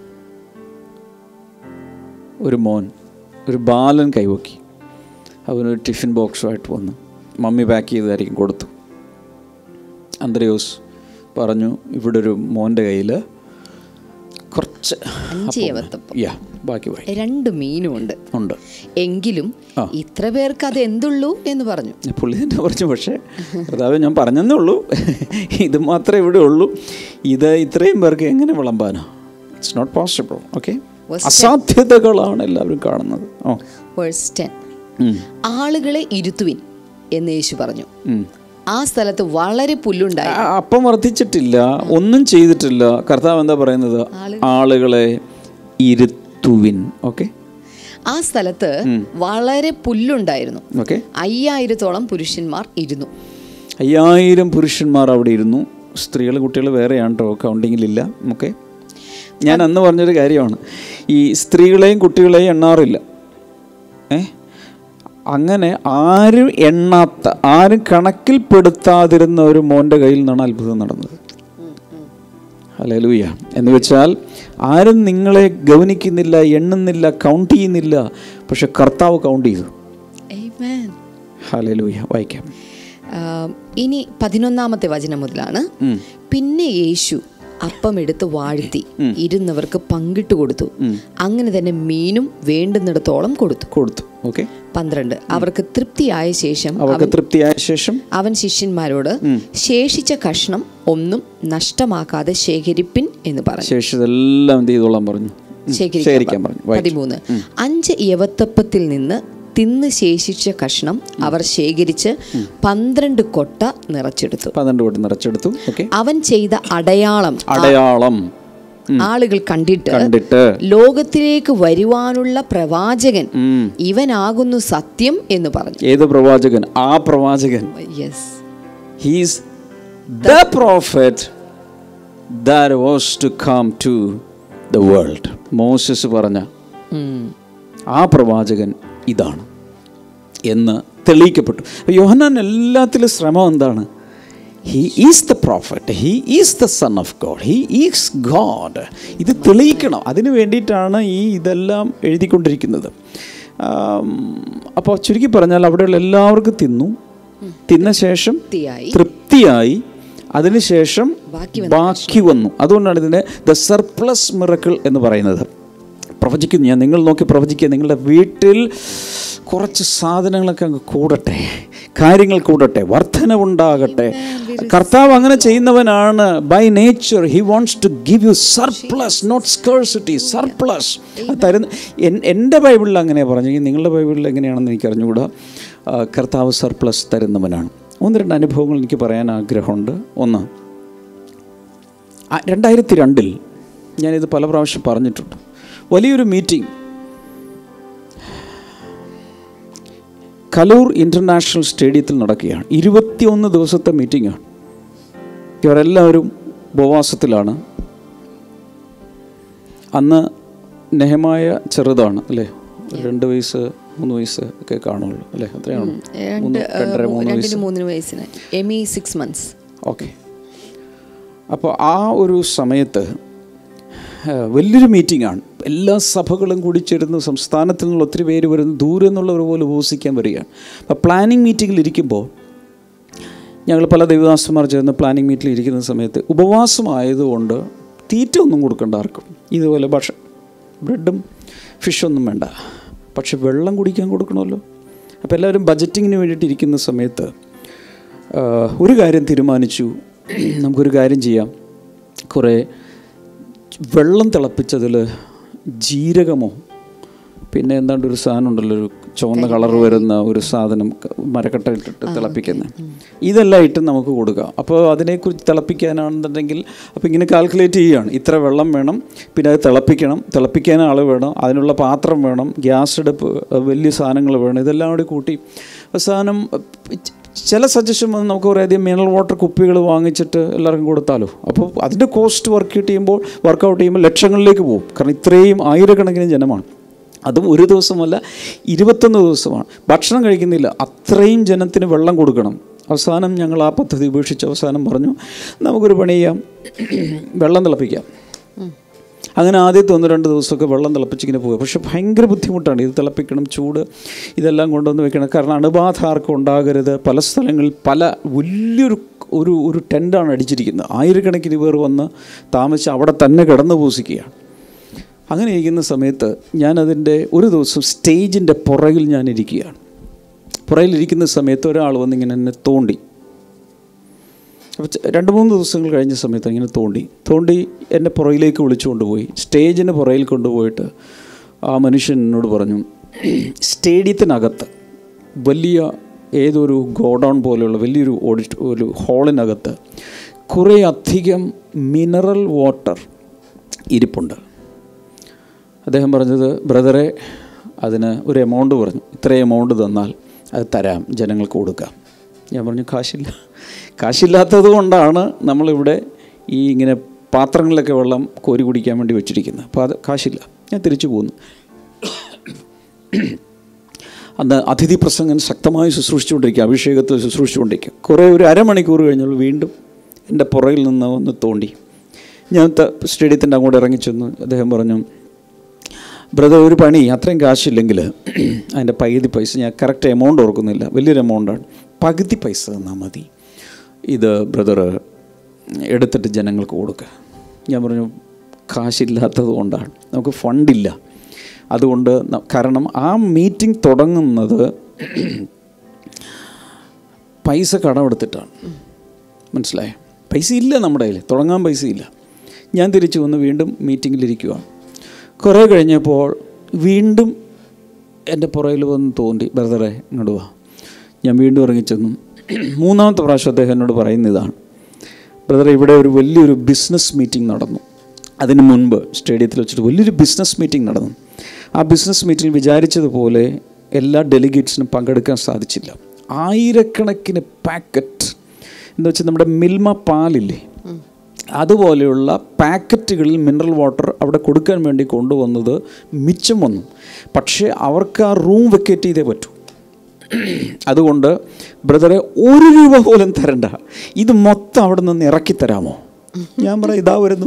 [SPEAKER 1] ഒരു മോൻ ഒരു ബാലൻ കൈവക്കി അവനൊരു ടിഫിൻ ബോക്സുമായിട്ട് വന്നു മമ്മി പാക്ക് ചെയ്തായിരിക്കും കൊടുത്തു അന്ത്രയോസ് പറഞ്ഞു ഇവിടെ ഒരു മോൻ്റെ കയ്യിൽ കുറച്ച്
[SPEAKER 3] അഞ്ച് യവത്തപ്പം
[SPEAKER 1] യാ ബാക്കി വായി
[SPEAKER 3] രണ്ട് മീനുമുണ്ട്
[SPEAKER 1] ഉണ്ട്
[SPEAKER 3] എങ്കിലും ഇത്ര പേർക്ക് അത് എന്തുള്ളൂ എന്ന് പറഞ്ഞു
[SPEAKER 1] പുള്ളി തന്നെ പറഞ്ഞു പക്ഷേ കർത്താവ് ഞാൻ പറഞ്ഞതേ ഉള്ളൂ ഇത് മാത്രമേ ഇവിടെ ഉള്ളൂ ഇത് ഇത്രയും പേർക്ക് എങ്ങനെ വിളമ്പാനോ ഇറ്റ്സ് നോട്ട് പോസിബിൾ ഓക്കെ അസാധ്യതകളാണ് എല്ലാവരും കാണുന്നത് ഓ
[SPEAKER 3] വേഴ്സ് ടെൻ
[SPEAKER 1] ഉം.
[SPEAKER 3] ആളുകളെ ഇരുത്തുവിൻ എന്ന് യേശു പറഞ്ഞു
[SPEAKER 1] ഉം.
[SPEAKER 3] ആ സ്ഥലത്ത് വളരെ പുല്ലുണ്ടായി
[SPEAKER 1] ആ, അപ്പം വർദ്ധിച്ചിട്ടില്ല ഒന്നും ചെയ്തിട്ടില്ല കർത്താവ് എന്താ പറയുന്നത് ആളുകളെ ഇരുത്തുവിൻ ഓക്കെ
[SPEAKER 3] ആ സ്ഥലത്ത് വളരെ പുല്ലുണ്ടായിരുന്നു
[SPEAKER 1] ഓക്കെ
[SPEAKER 3] അയ്യായിരത്തോളം പുരുഷന്മാർ ഇരുന്നു
[SPEAKER 1] അയ്യായിരം പുരുഷന്മാർ അവിടെ ഇരുന്നു സ്ത്രീകൾ കുട്ടികൾ വേറെയാണ് കേട്ടോ കൗണ്ടിങ്ങിലില്ല ഓക്കെ ഞാൻ അന്ന് പറഞ്ഞൊരു കാര്യമാണ് ഈ സ്ത്രീകളെയും കുട്ടികളെയും എണ്ണാറില്ല ഏ അങ്ങനെ ആരും എണ്ണാത്ത ആരും കണക്കിൽപ്പെടുത്താതിരുന്ന ഒരു മോൻ്റെ കയ്യിൽ നിന്നാണ് അത്ഭുതം നടന്നത് ഹലലൂയ എന്ന് വെച്ചാൽ ആരും നിങ്ങളെ ഗവനിക്കുന്നില്ല എണ്ണുന്നില്ല കൗണ്ട് ചെയ്യുന്നില്ല പക്ഷെ കർത്താവ് കൗണ്ട് ചെയ്തു
[SPEAKER 3] Amen.
[SPEAKER 1] ഹലലൂയ വായിക്കാം
[SPEAKER 3] ആ, ഇനി പതിനൊന്നാമത്തെ വചനം മുതലാണ് പിന്നെ യേശു അപ്പം എടുത്ത് വാഴ്ത്തി ഇരുന്നവർക്ക് പങ്കിട്ട് കൊടുത്തു അങ്ങനെ തന്നെ മീനും വേണ്ടുന്നിടത്തോളം കൊടുത്തു
[SPEAKER 1] കൊടുത്തു ഓക്കെ
[SPEAKER 3] പന്ത്രണ്ട് അവർക്ക് തൃപ്തിയായ ശേഷം
[SPEAKER 1] അവർക്ക് തൃപ്തിയായ ശേഷം
[SPEAKER 3] അവൻ ശിഷ്യന്മാരോട് ശേഷിച്ച കഷ്ണം ഒന്നും നഷ്ടമാക്കാതെ ശേഖരിപ്പിൻ എന്ന് പറഞ്ഞു
[SPEAKER 1] ശേഷിതെല്ലാം എന്ത് ചെയ്തോളാൻ പറഞ്ഞു ഉം, ശേഖരിക്കാൻ പറഞ്ഞു വായിച്ചു.
[SPEAKER 3] പതിമൂന്ന് അഞ്ച് യവത്തപ്പത്തിൽ നിന്ന് തിന്ന് ശേഷിച്ച കഷ്ണം അവർ ശേഖരിച്ച് പന്ത്രണ്ട് കൊട്ട നിറച്ചെടുത്തു
[SPEAKER 1] പന്ത്രണ്ട് കോടി നിറച്ചെടുത്തു ഓക്കെ
[SPEAKER 3] അവൻ ചെയ്ത അടയാളം
[SPEAKER 1] അടയാളം
[SPEAKER 3] ആളുകൾ കണ്ടിട്ട്
[SPEAKER 1] കണ്ടിട്ട്
[SPEAKER 3] ലോകത്തിലേക്ക് വരുവാനുള്ള പ്രവാചകൻ ഇവനാകുന്നു സത്യം എന്ന് പറഞ്ഞു
[SPEAKER 1] ഏത് പ്രവാചകൻ ആ പ്രവാചകൻ
[SPEAKER 3] yes
[SPEAKER 1] he's the prophet that was to come to the world Moses പറഞ്ഞ ആ പ്രവാചകൻ ഇതാണ് എന്ന് തെളിയിക്കപ്പെട്ടു യോഹന്നാൻ എല്ലാത്തിലും ശ്രമം എന്താണ് he is the prophet he is the son of God he is God ഇത് തെളിയിക്കണം അതിന് വേണ്ടിയിട്ടാണ് ഈ ഇതെല്ലാം എഴുതിക്കൊണ്ടിരിക്കുന്നത് അപ്പോൾ ചുരുക്കി പറഞ്ഞാൽ അവിടെയുള്ള എല്ലാവർക്കും തിന്നു തിന്ന ശേഷം
[SPEAKER 3] തൃപ്തിയായി
[SPEAKER 1] തൃപ്തിയായി അതിനുശേഷം
[SPEAKER 3] ബാക്കി
[SPEAKER 1] ബാക്കി വന്നു അതുകൊണ്ടാണ് ഇതിനെ ദ സർപ്ലസ് മിറക്കിൾ എന്ന് പറയുന്നത് പ്രവചിക്കുന്നു ഞാൻ നിങ്ങൾ നോക്കി പ്രവചിക്കുക നിങ്ങളുടെ വീട്ടിൽ കുറച്ച് സാധനങ്ങളൊക്കെ അങ്ങ് കൂടട്ടെ കാര്യങ്ങൾ കൂടട്ടെ വർധനവുണ്ടാകട്ടെ കർത്താവ് അങ്ങനെ ചെയ്യുന്നവനാണ് by nature he wants to give you surplus not scarcity surplus തരുന്ന എൻ- എൻ്റെ ബൈബിളിൽ അങ്ങനെ പറഞ്ഞു നിങ്ങളുടെ ബൈബിളിൽ എങ്ങനെയാണെന്ന് എനിക്ക് അറിഞ്ഞുകൂടാ ആ, കർത്താവ് സർപ്ലസ് തരുന്നവനാണ് ഒന്ന് രണ്ട് അനുഭവങ്ങൾ എനിക്ക് പറയാൻ ആഗ്രഹമുണ്ട് ഒന്ന് ആ, രണ്ടായിരത്തി രണ്ടിൽ ഞാനിത് പല പ്രാവശ്യം പറഞ്ഞിട്ടുണ്ട് വലിയൊരു മീറ്റിംഗ് കലൂർ ഇൻ്റർനാഷണൽ സ്റ്റേഡിയത്തിൽ നടക്കുകയാണ് ഇരുപത്തിയൊന്ന് ദിവസത്തെ മീറ്റിംഗാണ് ഇവരെല്ലാവരും ഉപവാസത്തിലാണ് അന്ന് നെഹമായ ചെറുതാണ് അല്ലേ രണ്ട് വയസ്സ് മൂന്ന് വയസ്സ് ഒക്കെ കാണുള്ളൂ അല്ലേ അത്രയാണോ
[SPEAKER 3] രണ്ട്
[SPEAKER 1] മൂന്ന് രണ്ടര മൂന്ന്
[SPEAKER 3] രണ്ടിന്
[SPEAKER 1] വയസ്സ്
[SPEAKER 3] മൂന്നിന് വയസ്സിന് എമി സിക്സ് മന്ത്സ്
[SPEAKER 1] ഓക്കെ അപ്പോൾ ആ ഒരു സമയത്ത് ആ, വലിയൊരു മീറ്റിംഗാണ് എല്ലാ സഭകളും കൂടി ചേരുന്നു സംസ്ഥാനത്തിൽ നിന്നുള്ള ഒത്തിരി പേര് വരുന്നു ദൂരെ നിന്നുള്ളവർ പോലും ഉപസിക്കാൻ വരികയാണ് അപ്പോൾ പ്ലാനിങ് മീറ്റിങ്ങിൽ ഇരിക്കുമ്പോൾ ഞങ്ങൾ പല ദൈവദാസന്മാർ ചേർന്ന് പ്ലാനിങ് മീറ്റിൽ ഇരിക്കുന്ന സമയത്ത് ഉപവാസമായതുകൊണ്ട് തീറ്റ ഒന്നും കൊടുക്കണ്ട ആർക്കും ഇതുപോലെ ഭക്ഷ ബ്രെഡും ഫിഷൊന്നും വേണ്ട പക്ഷെ വെള്ളം കുടിക്കാൻ കൊടുക്കണമല്ലോ അപ്പോൾ എല്ലാവരും ബജറ്റിങ്ങിന് വേണ്ടിയിട്ട് ഇരിക്കുന്ന സമയത്ത് ആ, ഒരു കാര്യം തീരുമാനിച്ചു നമുക്കൊരു കാര്യം ചെയ്യാം കുറേ വെള്ളം തിളപ്പിച്ചതിൽ ജീരകമോ പിന്നെ എന്താണ്ട് ഒരു സാധനം ഉണ്ടല്ലോ ഒരു ചുവന്ന കളർ വരുന്ന ഒരു സാധനം ക- മരക്കട്ട ഇട്ടിട്ട് തിളപ്പിക്കുന്നത് ഇതെല്ലാം ഇട്ട് നമുക്ക് കൊടുക്കാം അപ്പോൾ അതിനെക്കുറിച്ച് തിളപ്പിക്കാനാണെന്നുണ്ടെങ്കിൽ അപ്പോൾ ഇങ്ങനെ കാൽക്കുലേറ്റ് ചെയ്യുകയാണ് ഇത്ര വെള്ളം വേണം പിന്നെ അത് തിളപ്പിക്കണം തിളപ്പിക്കാൻ ആൾ വേണം അതിനുള്ള പാത്രം വേണം ഗ്യാസ് അടുപ്പ് അഹ് വലിയ സാധനങ്ങൾ വേണം ഇതെല്ലാം കൂടി കൂട്ടി അവസാനം അഹ് ചില സജഷൻ വന്ന് നമുക്ക് കുറേയധികം മിനറൽ വാട്ടർ കുപ്പികൾ വാങ്ങിച്ചിട്ട് എല്ലാവർക്കും കൊടുത്താലോ അപ്പോൾ അതിൻ്റെ കോസ്റ്റ് വർക്ക് ചെയ്യുമ്പോൾ വർക്കൗട്ട് ചെയ്യുമ്പോൾ ലക്ഷങ്ങളിലേക്ക് പോകും കാരണം ഇത്രയും ആയിരക്കണക്കിന് ജനമാണ് അതും ഒരു ദിവസമല്ല ഇരുപത്തൊന്ന് ദിവസമാണ് ഭക്ഷണം കഴിക്കുന്നില്ല അത്രയും ജനത്തിന് വെള്ളം കൊടുക്കണം അവസാനം ഞങ്ങൾ ആ പദ്ധതി ഉപേക്ഷിച്ച് അവസാനം പറഞ്ഞു നമുക്കൊരു പണി ചെയ്യാം വെള്ളം തിളപ്പിക്കാം അങ്ങനെ ആദ്യത്തെ ഒന്ന് രണ്ട് ദിവസമൊക്കെ വെള്ളം തിളപ്പിച്ചിങ്ങനെ പോകുക പക്ഷെ ഭയങ്കര ബുദ്ധിമുട്ടാണ് ഇത് തിളപ്പിക്കണം ചൂട് ഇതെല്ലാം കൊണ്ടുവന്ന് വെക്കണം കാരണം അണുബാധ ആർക്കും ഉണ്ടാകരുത് പല സ്ഥലങ്ങളിൽ പല വലിയൊരു ഒരു ഒരു ടെൻ്റാണ് അടിച്ചിരിക്കുന്നത് ആയിരക്കണക്കിന് പേർ വന്ന് താമസിച്ച് അവിടെ തന്നെ കിടന്നു പൂസിക്കുകയാണ് അങ്ങനെ ഇരിക്കുന്ന സമയത്ത് ഞാനതിൻ്റെ ഒരു ദിവസം സ്റ്റേജിൻ്റെ പുറകിൽ ഞാൻ ഇരിക്കുകയാണ് പുറകിലിരിക്കുന്ന സമയത്ത് ഒരാൾ വന്നിങ്ങനെ എന്നെ തോണ്ടി അപ്പോൾ ച- രണ്ട് മൂന്ന് ദിവസങ്ങൾ കഴിഞ്ഞ സമയത്ത് ഇങ്ങനെ തോണ്ടി തോണ്ടി എന്നെ പുറകിലേക്ക് വിളിച്ചു കൊണ്ടുപോയി സ്റ്റേജിന് പുറകിൽ കൊണ്ടുപോയിട്ട് ആ മനുഷ്യൻ എന്നോട് പറഞ്ഞു സ്റ്റേഡിയത്തിനകത്ത് വലിയ ഏതൊരു ഗോഡൗൺ പോലെയുള്ള വലിയൊരു ഓഡിറ്റ് ഒരു ഹാളിനകത്ത് കുറേ അധികം മിനറൽ വാട്ടർ ഇരിപ്പുണ്ട് അദ്ദേഹം പറഞ്ഞത് ബ്രദറെ അതിന് ഒരു എമൗണ്ട് പറഞ്ഞു ഇത്ര എമൗണ്ട് തന്നാൽ അത് തരാം ജനങ്ങൾക്ക് കൊടുക്കാം ഞാൻ പറഞ്ഞു കാശില്ല കാശില്ലാത്തത് കൊണ്ടാണ് നമ്മളിവിടെ ഈ ഇങ്ങനെ പാത്രങ്ങളിലൊക്കെ വെള്ളം കോരി കുടിക്കാൻ വേണ്ടി വെച്ചിരിക്കുന്നത് അപ്പോൾ അത് കാശില്ല ഞാൻ തിരിച്ചു പോന്നു അന്ന് അതിഥി പ്രസംഗൻ ശക്തമായി ശുശ്രൂഷിച്ചുകൊണ്ടിരിക്കുക അഭിഷേകത്തിൽ ശുശ്രൂഷിച്ചുകൊണ്ടിരിക്കുക കുറേ ഒരു അരമണിക്കൂർ കഴിഞ്ഞപ്പോൾ വീണ്ടും എൻ്റെ പുറകിൽ നിന്ന് വന്ന് തോണ്ടി ഞാൻ ത- സ്റ്റേഡിയത്തിൻ്റെ അങ്ങോട്ട് ഇറങ്ങിച്ചെന്നു അദ്ദേഹം പറഞ്ഞു ബ്രദർ ഒരു പണി അത്രയും കാശില്ലെങ്കിൽ അതിൻ്റെ പകുതി പൈസ ഞാൻ കറക്റ്റ് എമൗണ്ട് ഓർക്കുന്നില്ല വലിയൊരു എമൗണ്ടാണ് പകുതി പൈസ തന്നാൽ മതി ഇത് ബ്രദർ എടുത്തിട്ട് ജനങ്ങൾക്ക് കൊടുക്കുക ഞാൻ പറഞ്ഞു കാശില്ലാത്തത് കൊണ്ടാണ് നമുക്ക് ഫണ്ടില്ല അതുകൊണ്ട് ന- കാരണം ആ മീറ്റിംഗ് തുടങ്ങുന്നത് പൈസ കടമെടുത്തിട്ടാണ് മനസ്സിലായോ പൈസ ഇല്ല നമ്മുടെ കയ്യിൽ തുടങ്ങാൻ പൈസ ഇല്ല ഞാൻ തിരിച്ചു വന്ന് വീണ്ടും മീറ്റിങ്ങിലിരിക്കുകയാണ് കുറേ കഴിഞ്ഞപ്പോൾ വീണ്ടും എൻ്റെ പുറകിൽ വന്ന് തോണ്ടി ബ്രദറെ ഇങ്ങോട്ട് വാ ഞാൻ വീണ്ടും ഇറങ്ങിച്ചെന്നു മൂന്നാമത്തെ പ്രാവശ്യം അദ്ദേഹം എന്നോട് പറയുന്ന ഇതാണ് ബ്രദറെ ഇവിടെ ഒരു വലിയൊരു ബിസിനസ് മീറ്റിംഗ് നടന്നു അതിന് മുൻപ് സ്റ്റേഡിയത്തിൽ വെച്ചിട്ട് വലിയൊരു ബിസിനസ് മീറ്റിംഗ് നടന്നു ആ ബിസിനസ് മീറ്റിംഗ് വിചാരിച്ചതുപോലെ എല്ലാ ഡെലിഗേറ്റ്സിനും പങ്കെടുക്കാൻ സാധിച്ചില്ല ആയിരക്കണക്കിന് പാക്കറ്റ് എന്ന് വെച്ചാൽ നമ്മുടെ മിൽമ പാലില്ലേ അതുപോലെയുള്ള പാക്കറ്റുകളിൽ മിനറൽ വാട്ടർ അവിടെ കൊടുക്കാൻ വേണ്ടി കൊണ്ടുവന്നത് മിച്ചം വന്നു പക്ഷേ അവർക്ക് ആ റൂം വെക്കേറ്റ് ചെയ്തേ പറ്റൂ അതുകൊണ്ട് ബ്രദറെ ഒരു രൂപ പോലും തരണ്ട ഇത് മൊത്തം അവിടെ നിന്ന് ഇറക്കി തരാമോ ഞാൻ പറയാം ഇതാ വരുന്നു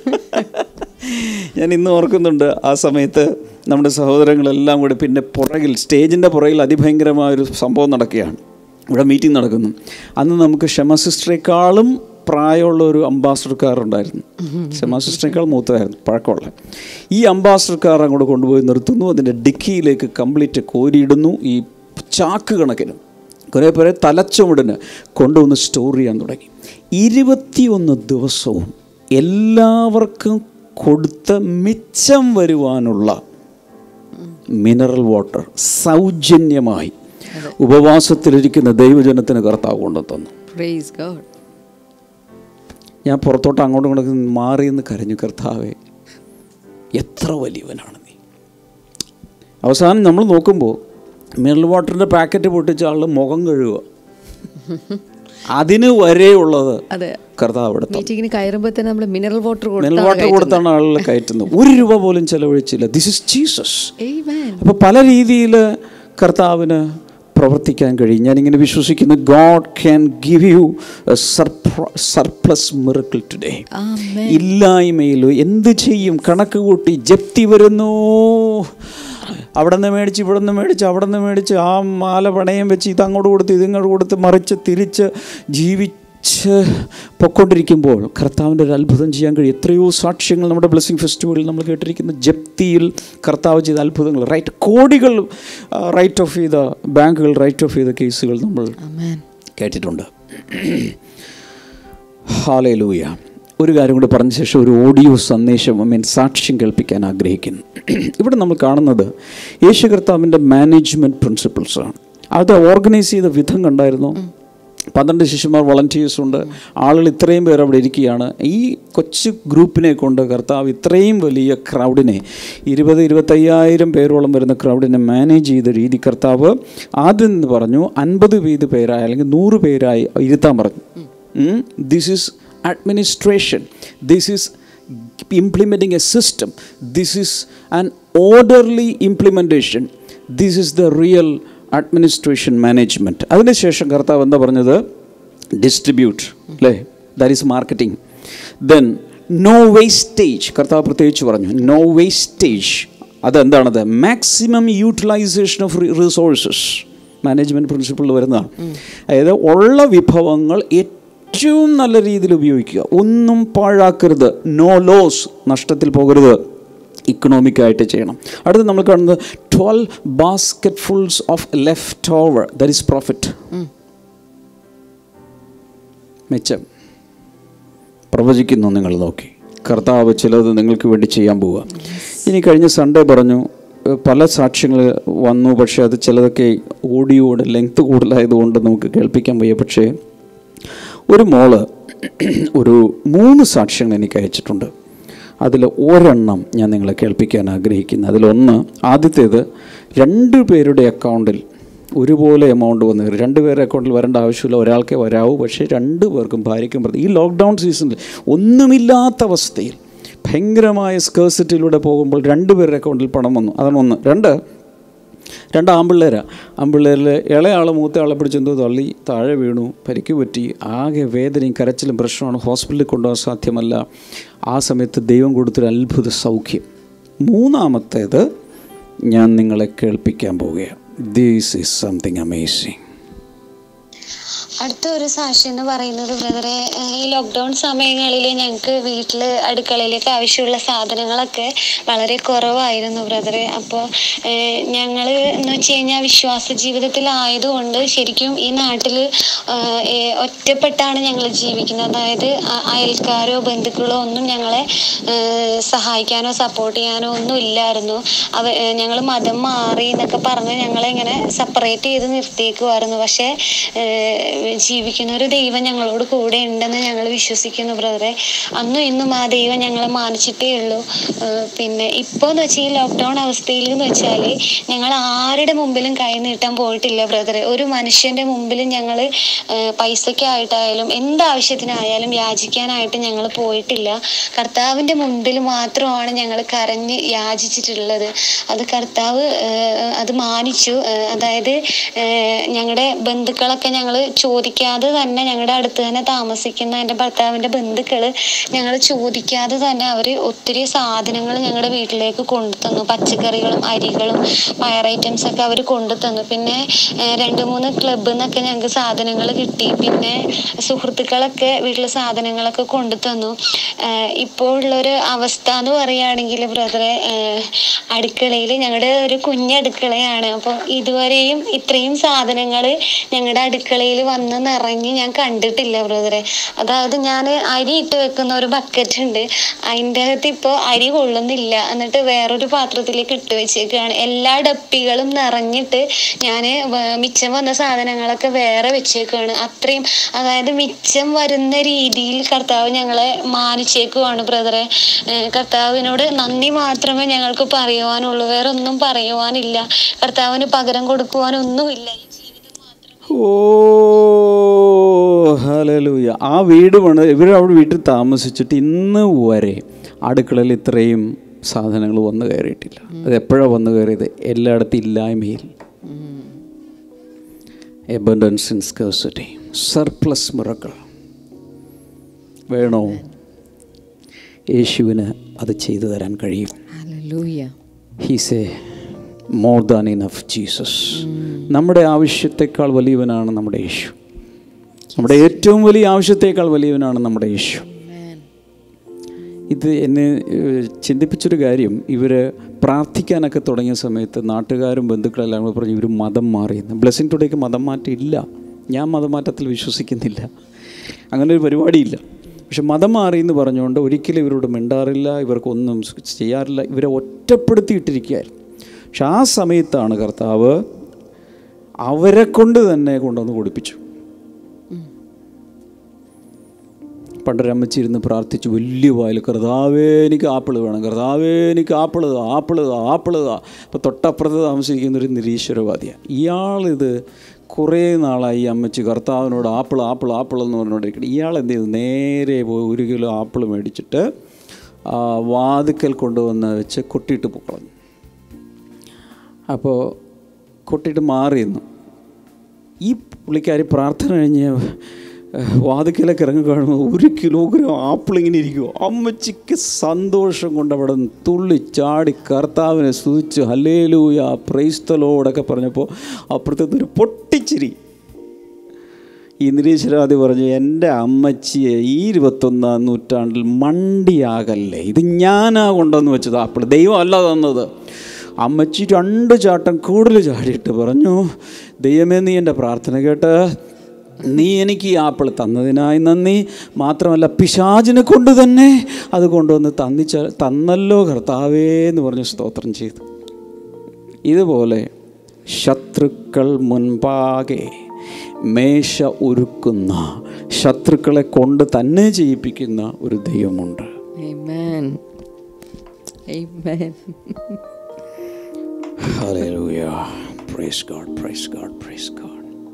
[SPEAKER 1] ഞാൻ ഇന്ന് ഓർക്കുന്നുണ്ട് ആ സമയത്ത് നമ്മുടെ സഹോദരങ്ങളെല്ലാം കൂടി പിന്നെ പുറകിൽ സ്റ്റേജിൻ്റെ പുറകിൽ അതിഭയങ്കരമായൊരു സംഭവം നടക്കുകയാണ് ഇവിടെ മീറ്റിംഗ് നടക്കുന്നു അന്ന് നമുക്ക് ക്ഷമ സിസ്റ്ററേക്കാളും പ്രായമുള്ള ഒരു അംബാസഡർക്കാരുണ്ടായിരുന്നു ക്ഷമ സിസ്റ്ററേക്കാൾ മൂത്തതായിരുന്നു പഴക്കമുള്ള ഈ അംബാസഡർക്കാർ അങ്ങോട്ട് കൊണ്ടുപോയി നിർത്തുന്നു അതിൻ്റെ ഡിക്കിയിലേക്ക് കംപ്ലീറ്റ് കോരിയിടുന്നു ഈ ചാക്ക് കണക്കിന് കുറേ പേരെ തലച്ചുമടിന് കൊണ്ടുവന്ന് സ്റ്റോർ ചെയ്യാൻ തുടങ്ങി ഇരുപത്തിയൊന്ന് ദിവസവും എല്ലാവർക്കും കൊടുത്ത മിച്ചം വരുവാനുള്ള മിനറൽ വാട്ടർ സൗജന്യമായി ഉപവാസത്തിലിരിക്കുന്ന ദൈവജനത്തിന് കർത്താവ് കൊണ്ടു തന്നു
[SPEAKER 3] പ്രൈസ് ഗോഡ്
[SPEAKER 1] ഞാൻ പുറത്തോട്ട് അങ്ങോട്ടും ഇങ്ങോട്ടും മാറി എന്ന് കരഞ്ഞു കർത്താവേ എത്ര വലിയവനാണ് നീ അവസാനം നമ്മൾ നോക്കുമ്പോൾ മിനറൽ വാട്ടറിൻ്റെ പാക്കറ്റ് പൊട്ടിച്ച ആളുടെ മുഖം കഴുകുക അതിന് വരെ ഉള്ളത്
[SPEAKER 3] അതെ
[SPEAKER 1] കർത്താവ് എടുത്തു
[SPEAKER 3] മീറ്റിങ്ങിന് കയറുമ്പോൾ തന്നെ നമ്മൾ മിനറൽ വാട്ടർ
[SPEAKER 1] മിനറൽ വാട്ടർ കൊടുത്താണ് ആളുകൾ കയറ്റുന്നത് ഒരു രൂപ പോലും ചെലവഴിച്ചില്ല ദിസ് ഇസ് ജീസസ്
[SPEAKER 3] Amen.
[SPEAKER 1] അപ്പോൾ പല രീതിയിൽ കർത്താവിന് പ്രവർത്തിക്കാൻ കഴിയും ഞാനിങ്ങനെ വിശ്വസിക്കുന്നു God can give you surplus miracle today
[SPEAKER 3] amen.
[SPEAKER 1] ഇല്ലായ്മയിൽ എന്ത് ചെയ്യും കണക്ക് കൂട്ടി ജപ്തി വരുന്നു അവിടെ നിന്ന് മേടിച്ച് ഇവിടെ നിന്ന് മേടിച്ച് അവിടെ നിന്ന് മേടിച്ച് ആ മാല പണയം വെച്ച് ഇത് അങ്ങോട്ട് കൊടുത്ത് ഇതിങ്ങോട്ട് കൊടുത്ത് മറിച്ച് തിരിച്ച് ജീവിച്ച് പൊയ്ക്കൊണ്ടിരിക്കുമ്പോൾ കർത്താവിൻ്റെ ഒരു അത്ഭുതം ചെയ്യാൻ കഴിയും എത്രയോ സാക്ഷ്യങ്ങൾ നമ്മുടെ ബ്ലെസ്സിങ് ഫെസ്റ്റിവലിൽ നമ്മൾ കേട്ടിരിക്കുന്ന ജപ്തിയിൽ കർത്താവ് ചെയ്ത അത്ഭുതങ്ങൾ റൈറ്റ് കോടികൾ റൈറ്റ് ഓഫ് ചെയ്ത ബാങ്കുകൾ റൈറ്റ് ഓഫ് ചെയ്ത കേസുകൾ നമ്മൾ
[SPEAKER 3] ആമേൻ
[SPEAKER 1] കേട്ടിട്ടുണ്ട് ഹാലയിലൂയ ഒരു കാര്യം കൂടി പറഞ്ഞ ശേഷം ഒരു ഓഡിയോ സന്ദേശം മീൻ സാക്ഷ്യം കേൾപ്പിക്കാൻ ആഗ്രഹിക്കുന്നു ഇവിടെ നമ്മൾ കാണുന്നത് യേശു കർത്താവിൻ്റെ മാനേജ്മെൻറ്റ് പ്രിൻസിപ്പിൾസാണ് അത് ഓർഗനൈസ് ചെയ്ത വിധം കണ്ടായിരുന്നു പന്ത്രണ്ട് ശിശുമാർ വളണ്ടിയേഴ്സ് ഉണ്ട് ആളുകൾ ഇത്രയും പേർ അവിടെ ഇരിക്കുകയാണ് ഈ കൊച്ചു ഗ്രൂപ്പിനെ കൊണ്ട് കർത്താവ് ഇത്രയും വലിയ ക്രൗഡിനെ ഇരുപത് ഇരുപത്തയ്യായിരം പേരോളം വരുന്ന ക്രൗഡിനെ മാനേജ് ചെയ്ത രീതി കർത്താവ് ആദ്യം നിന്ന് പറഞ്ഞു അൻപത് വീത് പേരായി അല്ലെങ്കിൽ നൂറ് പേരായി ഇരുത്താൻ പറഞ്ഞു this is administration this is implementing a system. This is an orderly implementation. This is the real administration management. അതിനുശേഷം കർത്താവ് എന്താ പറഞ്ഞത് ഡിസ്ട്രിബ്യൂട്ട് അല്ലേ that is marketing then no wastage കർത്താവ് പ്രത്യേകിച്ച് പറഞ്ഞു നോ വേസ്റ്റേജ് അതെന്താണത് maximum utilisation of resources management പ്രിൻസിപ്പിളിൽ വരുന്നതാണ് അതായത് ഉള്ള വിഭവങ്ങൾ ഏറ്റവും നല്ല രീതിയിൽ ഉപയോഗിക്കുക ഒന്നും പാഴാക്കരുത് നോ ലോസ് നഷ്ടത്തിൽ പോകരുത് ഇക്കണോമിക്കായിട്ട് ചെയ്യണം അടുത്ത് നമ്മൾ കാണുന്നത് twelve basket fulls of left over that is profit മെച്ചം പ്രവചിക്കുന്നു നിങ്ങൾ നോക്കി കർത്താവ് ചിലത് നിങ്ങൾക്ക് വേണ്ടി ചെയ്യാൻ പോവുക ഇനി കഴിഞ്ഞ സൺഡേ പറഞ്ഞു ഏഹ് പല സാക്ഷ്യങ്ങൾ വന്നു പക്ഷേ അത് ചിലതൊക്കെ ഓഡിയോയുടെ ലെങ്ത് കൂടുതലായതുകൊണ്ട് നമുക്ക് കേൾപ്പിക്കാൻ വയ്യ പക്ഷേ ഒരു മോള് ഒരു മൂന്ന് സാക്ഷ്യങ്ങൾ എനിക്ക് അയച്ചിട്ടുണ്ട് അതിൽ ഒരെണ്ണം ഞാൻ നിങ്ങളെ കേൾപ്പിക്കാൻ ആഗ്രഹിക്കുന്നു അതിലൊന്ന് ആദ്യത്തേത് രണ്ട് പേരുടെ അക്കൗണ്ടിൽ ഒരുപോലെ എമൗണ്ട് വന്നു കയറി രണ്ട് പേരുടെ അക്കൗണ്ടിൽ വരേണ്ട ആവശ്യമില്ല ഒരാൾക്കേ വരാവൂ പക്ഷേ രണ്ട് പേർക്കും ഭാര്യയ്ക്കും ഭർത്താവ്- ഈ ലോക്ക്ഡൗൺ സീസണിൽ ഒന്നുമില്ലാത്ത അവസ്ഥയിൽ ഭയങ്കരമായ സ്കേഴ്സിറ്റിയിലൂടെ പോകുമ്പോൾ രണ്ട് പേരുടെ അക്കൗണ്ടിൽ പണം വന്നു അതാണ് ഒന്ന് രണ്ട് രണ്ട് ആമ്പിള്ളേരാ ആമ്പിള്ളേരിൽ ഇളയാൾ മൂത്ത ആളെ പിടിച്ച് എന്തോ തള്ളി താഴെ വീണു പരിക്ക് പറ്റി ആകെ വേദനയും കരച്ചിലും പ്രശ്നമാണ് ഹോസ്പിറ്റലിൽ കൊണ്ടുപോകാൻ സാധ്യമല്ല ആ സമയത്ത് ദൈവം കൊടുത്തൊരു അത്ഭുത സൗഖ്യം മൂന്നാമത്തേത് ഞാൻ നിങ്ങളെ കേൾപ്പിക്കാൻ പോവുകയാണ് ദീസ് ഈസ് സംതിങ് അമേസിങ്
[SPEAKER 4] അടുത്ത ഒരു സാക്ഷ്യം എന്ന് പറയുന്നത് ബ്രദറെ ഏഹ് ഈ ലോക്ക്ഡൗൺ സമയങ്ങളിൽ ഞങ്ങൾക്ക് വീട്ടിൽ അടുക്കളയിലേക്ക് ആവശ്യമുള്ള സാധനങ്ങളൊക്കെ വളരെ കുറവായിരുന്നു ബ്രദറെ അപ്പോൾ ഞങ്ങൾ എന്ന് വെച്ച് കഴിഞ്ഞാൽ വിശ്വാസ ജീവിതത്തിലായതുകൊണ്ട് ശരിക്കും ഈ നാട്ടിൽ ഒറ്റപ്പെട്ടാണ് ഞങ്ങൾ ജീവിക്കുന്നത് അതായത് അ- അയൽക്കാരോ ബന്ധുക്കളോ ഒന്നും ഞങ്ങളെ ഏഹ് സഹായിക്കാനോ സപ്പോർട്ട് ചെയ്യാനോ ഒന്നും ഇല്ലായിരുന്നു അവ ഞങ്ങൾ മതം മാറി എന്നൊക്കെ പറഞ്ഞ് ഞങ്ങളെ ഇങ്ങനെ സെപ്പറേറ്റ് ചെയ്ത് നിർത്തിയേക്കുമായിരുന്നു പക്ഷേ ഏഹ് ജീവിക്കുന്ന ഒരു ദൈവം ഞങ്ങളോട് കൂടെ ഉണ്ടെന്ന് ഞങ്ങൾ വിശ്വസിക്കുന്നു ബ്രദറെ അന്നും ഇന്നും ആ ദൈവം ഞങ്ങളെ മാനിച്ചിട്ടേ ഉള്ളൂ ഏഹ് പിന്നെ ഇപ്പോൾ എന്ന് വെച്ചാൽ ഈ ലോക്ക്ഡൗൺ അവസ്ഥയിൽ എന്ന് വെച്ചാൽ ഞങ്ങൾ ആരുടെ മുമ്പിലും കൈ നീട്ടാൻ പോയിട്ടില്ല ബ്രദറെ ഒരു മനുഷ്യന്റെ മുമ്പിലും ഞങ്ങൾ പൈസയ്ക്കായിട്ടായാലും എന്താവശ്യത്തിനായാലും യാചിക്കാനായിട്ട് ഞങ്ങൾ പോയിട്ടില്ല കർത്താവിൻ്റെ മുൻപിൽ മാത്രമാണ് ഞങ്ങൾ കരഞ്ഞ് യാചിച്ചിട്ടുള്ളത് അത് കർത്താവ് ഏഹ്, അത് മാനിച്ചു ഏഹ്, അതായത് ഞങ്ങളുടെ ബന്ധുക്കളൊക്കെ ഞങ്ങൾ ചോദിക്കാതെ തന്നെ ഞങ്ങളുടെ അടുത്ത് തന്നെ താമസിക്കുന്ന എൻ്റെ ഭർത്താവിൻ്റെ ബന്ധുക്കൾ ഞങ്ങൾ ചോദിക്കാതെ തന്നെ അവർ ഒത്തിരി സാധനങ്ങൾ ഞങ്ങളുടെ വീട്ടിലേക്ക് കൊണ്ടുതന്നു പച്ചക്കറികളും അരികളും പയർ ഐറ്റംസ് ഒക്കെ അവർ കൊണ്ടുതന്നു പിന്നെ ഏഹ്, രണ്ട് മൂന്ന് ക്ലബിൽ നിന്നൊക്കെ ഞങ്ങൾക്ക് സാധനങ്ങൾ കിട്ടി പിന്നെ സുഹൃത്തുക്കളൊക്കെ വീട്ടിൽ സാധനങ്ങളൊക്കെ കൊണ്ടുതന്നു ഏഹ്, ഇപ്പോൾ ഉള്ളൊരു അവസ്ഥ എന്ന് പറയുകയാണെങ്കിൽ ബ്രദറെ അടുക്കളയിൽ ഞങ്ങളുടെ ഒരു കുഞ്ഞടുക്കളയാണ് അപ്പോൾ ഇതുവരെയും ഇത്രയും സാധനങ്ങൾ ഞങ്ങളുടെ അടുക്കളയിൽ വന്ന് നിറഞ്ഞ് ഞാൻ കണ്ടിട്ടില്ല ബ്രദറെ അതായത് ഞാൻ അരി ഇട്ട് വെക്കുന്ന ഒരു ബക്കറ്റ് ഉണ്ട് അതിൻ്റെ അകത്ത് ഇപ്പോൾ അരി കൊള്ളുന്നില്ല എന്നിട്ട് വേറൊരു പാത്രത്തിലേക്ക് ഇട്ട് വെച്ചേക്കാണ് എല്ലാ ഡപ്പികളും നിറഞ്ഞിട്ട് ഞാൻ മിച്ചം വന്ന സാധനങ്ങളൊക്കെ വേറെ വെച്ചേക്കാണ് അത്രയും അതായത് മിച്ചം വരുന്ന രീതിയിൽ കർത്താവ് ഞങ്ങളെ മാനിച്ചേക്കുവാണ് ബ്രദറെ ഏഹ് കർത്താവിനോട് നന്ദി മാത്രമേ ഞങ്ങൾക്ക് പറയുവാനുള്ളൂ വേറെ ഒന്നും പറയുവാനില്ല കർത്താവിന് പകരം കൊടുക്കുവാനൊന്നുമില്ല ഈ ജീവിതം മാത്രം
[SPEAKER 1] ഓ ഹലലൂയ ആ വീട് പണ് ഇവർ അവിടെ വീട്ടിൽ താമസിച്ചിട്ട് ഇന്ന് വരെ അടുക്കളയിൽ ഇത്രയും സാധനങ്ങൾ വന്നു കയറിയിട്ടില്ല അത് എപ്പോഴാണ് വന്നു കയറിയത് എല്ലായിടത്തും ഇല്ലായ്മയിൽ abundance in scarcity surplus miracle വേണോ യേശുവിന് അത് ചെയ്തു തരാൻ കഴിയും
[SPEAKER 3] hallelujah
[SPEAKER 1] he's a more than enough Jesus നമ്മുടെ ആവശ്യത്തെക്കാൾ വലിയവനാണ് നമ്മുടെ യേശു നമ്മുടെ ഏറ്റവും വലിയ ആവശ്യത്തേക്കാൾ വലിയവനാണ് നമ്മുടെ യേശു ഇത് എന്നെ ഏഹ്, ചിന്തിപ്പിച്ചൊരു കാര്യം ഇവർ പ്രാർത്ഥിക്കാനൊക്കെ തുടങ്ങിയ സമയത്ത് നാട്ടുകാരും ബന്ധുക്കളെല്ലാം കൂടെ പറഞ്ഞു ഇവർ മതം മാറിയെന്ന് ബ്ലെസ്സിങ് ടുഡേക്ക് മതം മാറ്റം ഇല്ല ഞാൻ മതമാറ്റത്തിൽ വിശ്വസിക്കുന്നില്ല അങ്ങനെ ഒരു പരിപാടിയില്ല പക്ഷെ മതം മാറി എന്ന് പറഞ്ഞുകൊണ്ട് ഒരിക്കലും ഇവരോട് മിണ്ടാറില്ല ഇവർക്കൊന്നും ചെയ്യാറില്ല ഇവരെ ഒറ്റപ്പെടുത്തിയിട്ടിരിക്കുകയായിരുന്നു പക്ഷെ ആ സമയത്താണ് കർത്താവ് അവരെ കൊണ്ട് തന്നെ കൊണ്ടുവന്ന് കുടിപ്പിച്ചു പണ്ടൊരമ്മച്ചി ഇരുന്ന് പ്രാർത്ഥിച്ചു വലിയ വായിൽ കർത്താവേ എനിക്ക് ആപ്പിൾ വേണം കർത്താവേ എനിക്ക് ആപ്പിൾ താ, ആപ്പിൾ താ, ആപ്പിൾ താ അപ്പോൾ തൊട്ടപ്പുറത്ത് താമസിക്കുന്ന ഒരു നിരീശ്വരവാദിയാണ് ഇയാളിത് കുറേ നാളായി ഈ അമ്മച്ചി കർത്താവിനോട് ആപ്പിൾ ആപ്പിൾ ആപ്പിൾ എന്ന് പറഞ്ഞുകൊണ്ടിരിക്കണം ഇയാൾ എന്ത് ചെയ്തു നേരെ പോയി ഒരു കിലോ ആപ്പിൾ മേടിച്ചിട്ട് ആ, വാതിക്കൽ കൊണ്ടുവന്ന് വെച്ച് കൊട്ടിയിട്ട് കളഞ്ഞു അപ്പോൾ കൊട്ടിയിട്ട് മാറിയെന്നു ഈ പുള്ളിക്കാരി പ്രാർത്ഥന കഴിഞ്ഞ് ഏഹ്, വാതിക്കലൊക്കെ ഇറങ്ങി കാണുമ്പോൾ ഒരു കിലോഗ്രാം ആപ്പിൾ ഇങ്ങനെ ഇരിക്കുമോ അമ്മച്ചിക്ക് സന്തോഷം കൊണ്ട് അവിടെ നിന്ന് തുള്ളി ചാടി കർത്താവിനെ സ്തുതിച്ച് ഹല്ലേലൂയ പ്രൈസ്തലോടൊക്കെ പറഞ്ഞപ്പോൾ അപ്പുറത്തെ ഒരു പൊട്ടിച്ചിരി ഈ നിരീശ്വരവാദി പറഞ്ഞു എൻ്റെ അമ്മച്ചിയെ ഈ ഇരുപത്തൊന്നാം നൂറ്റാണ്ടിൽ മണ്ടിയാകല്ലേ ഇത് ഞാനാ കൊണ്ടുവന്ന് വെച്ചത് ആപ്പിൾ ദൈവം അല്ല തന്നത് അമ്മച്ചി രണ്ട് ചാട്ടം കൂടുതൽ ചാടിയിട്ട് പറഞ്ഞു ദൈവമേ നീ എൻ്റെ പ്രാർത്ഥന കേട്ട് നീ എനിക്ക് ഈ ആപ്പിൾ തന്നതിനായി നന്ദി മാത്രമല്ല പിശാചിനെ കൊണ്ട് തന്നെ അത് കൊണ്ടുവന്ന് തന്നിച്ച തന്നല്ലോ കർത്താവേ എന്ന് പറഞ്ഞ് സ്തോത്രം ചെയ്തു ഇതുപോലെ ശത്രുക്കൾ മുൻപാകെ മേശ ഒരുക്കുന്ന ശത്രുക്കളെ കൊണ്ട് തന്നെ ചെയ്യിപ്പിക്കുന്ന ഒരു ദൈവമുണ്ട്
[SPEAKER 3] Amen. Amen.
[SPEAKER 1] Hallelujah. Praise God, praise God, praise God.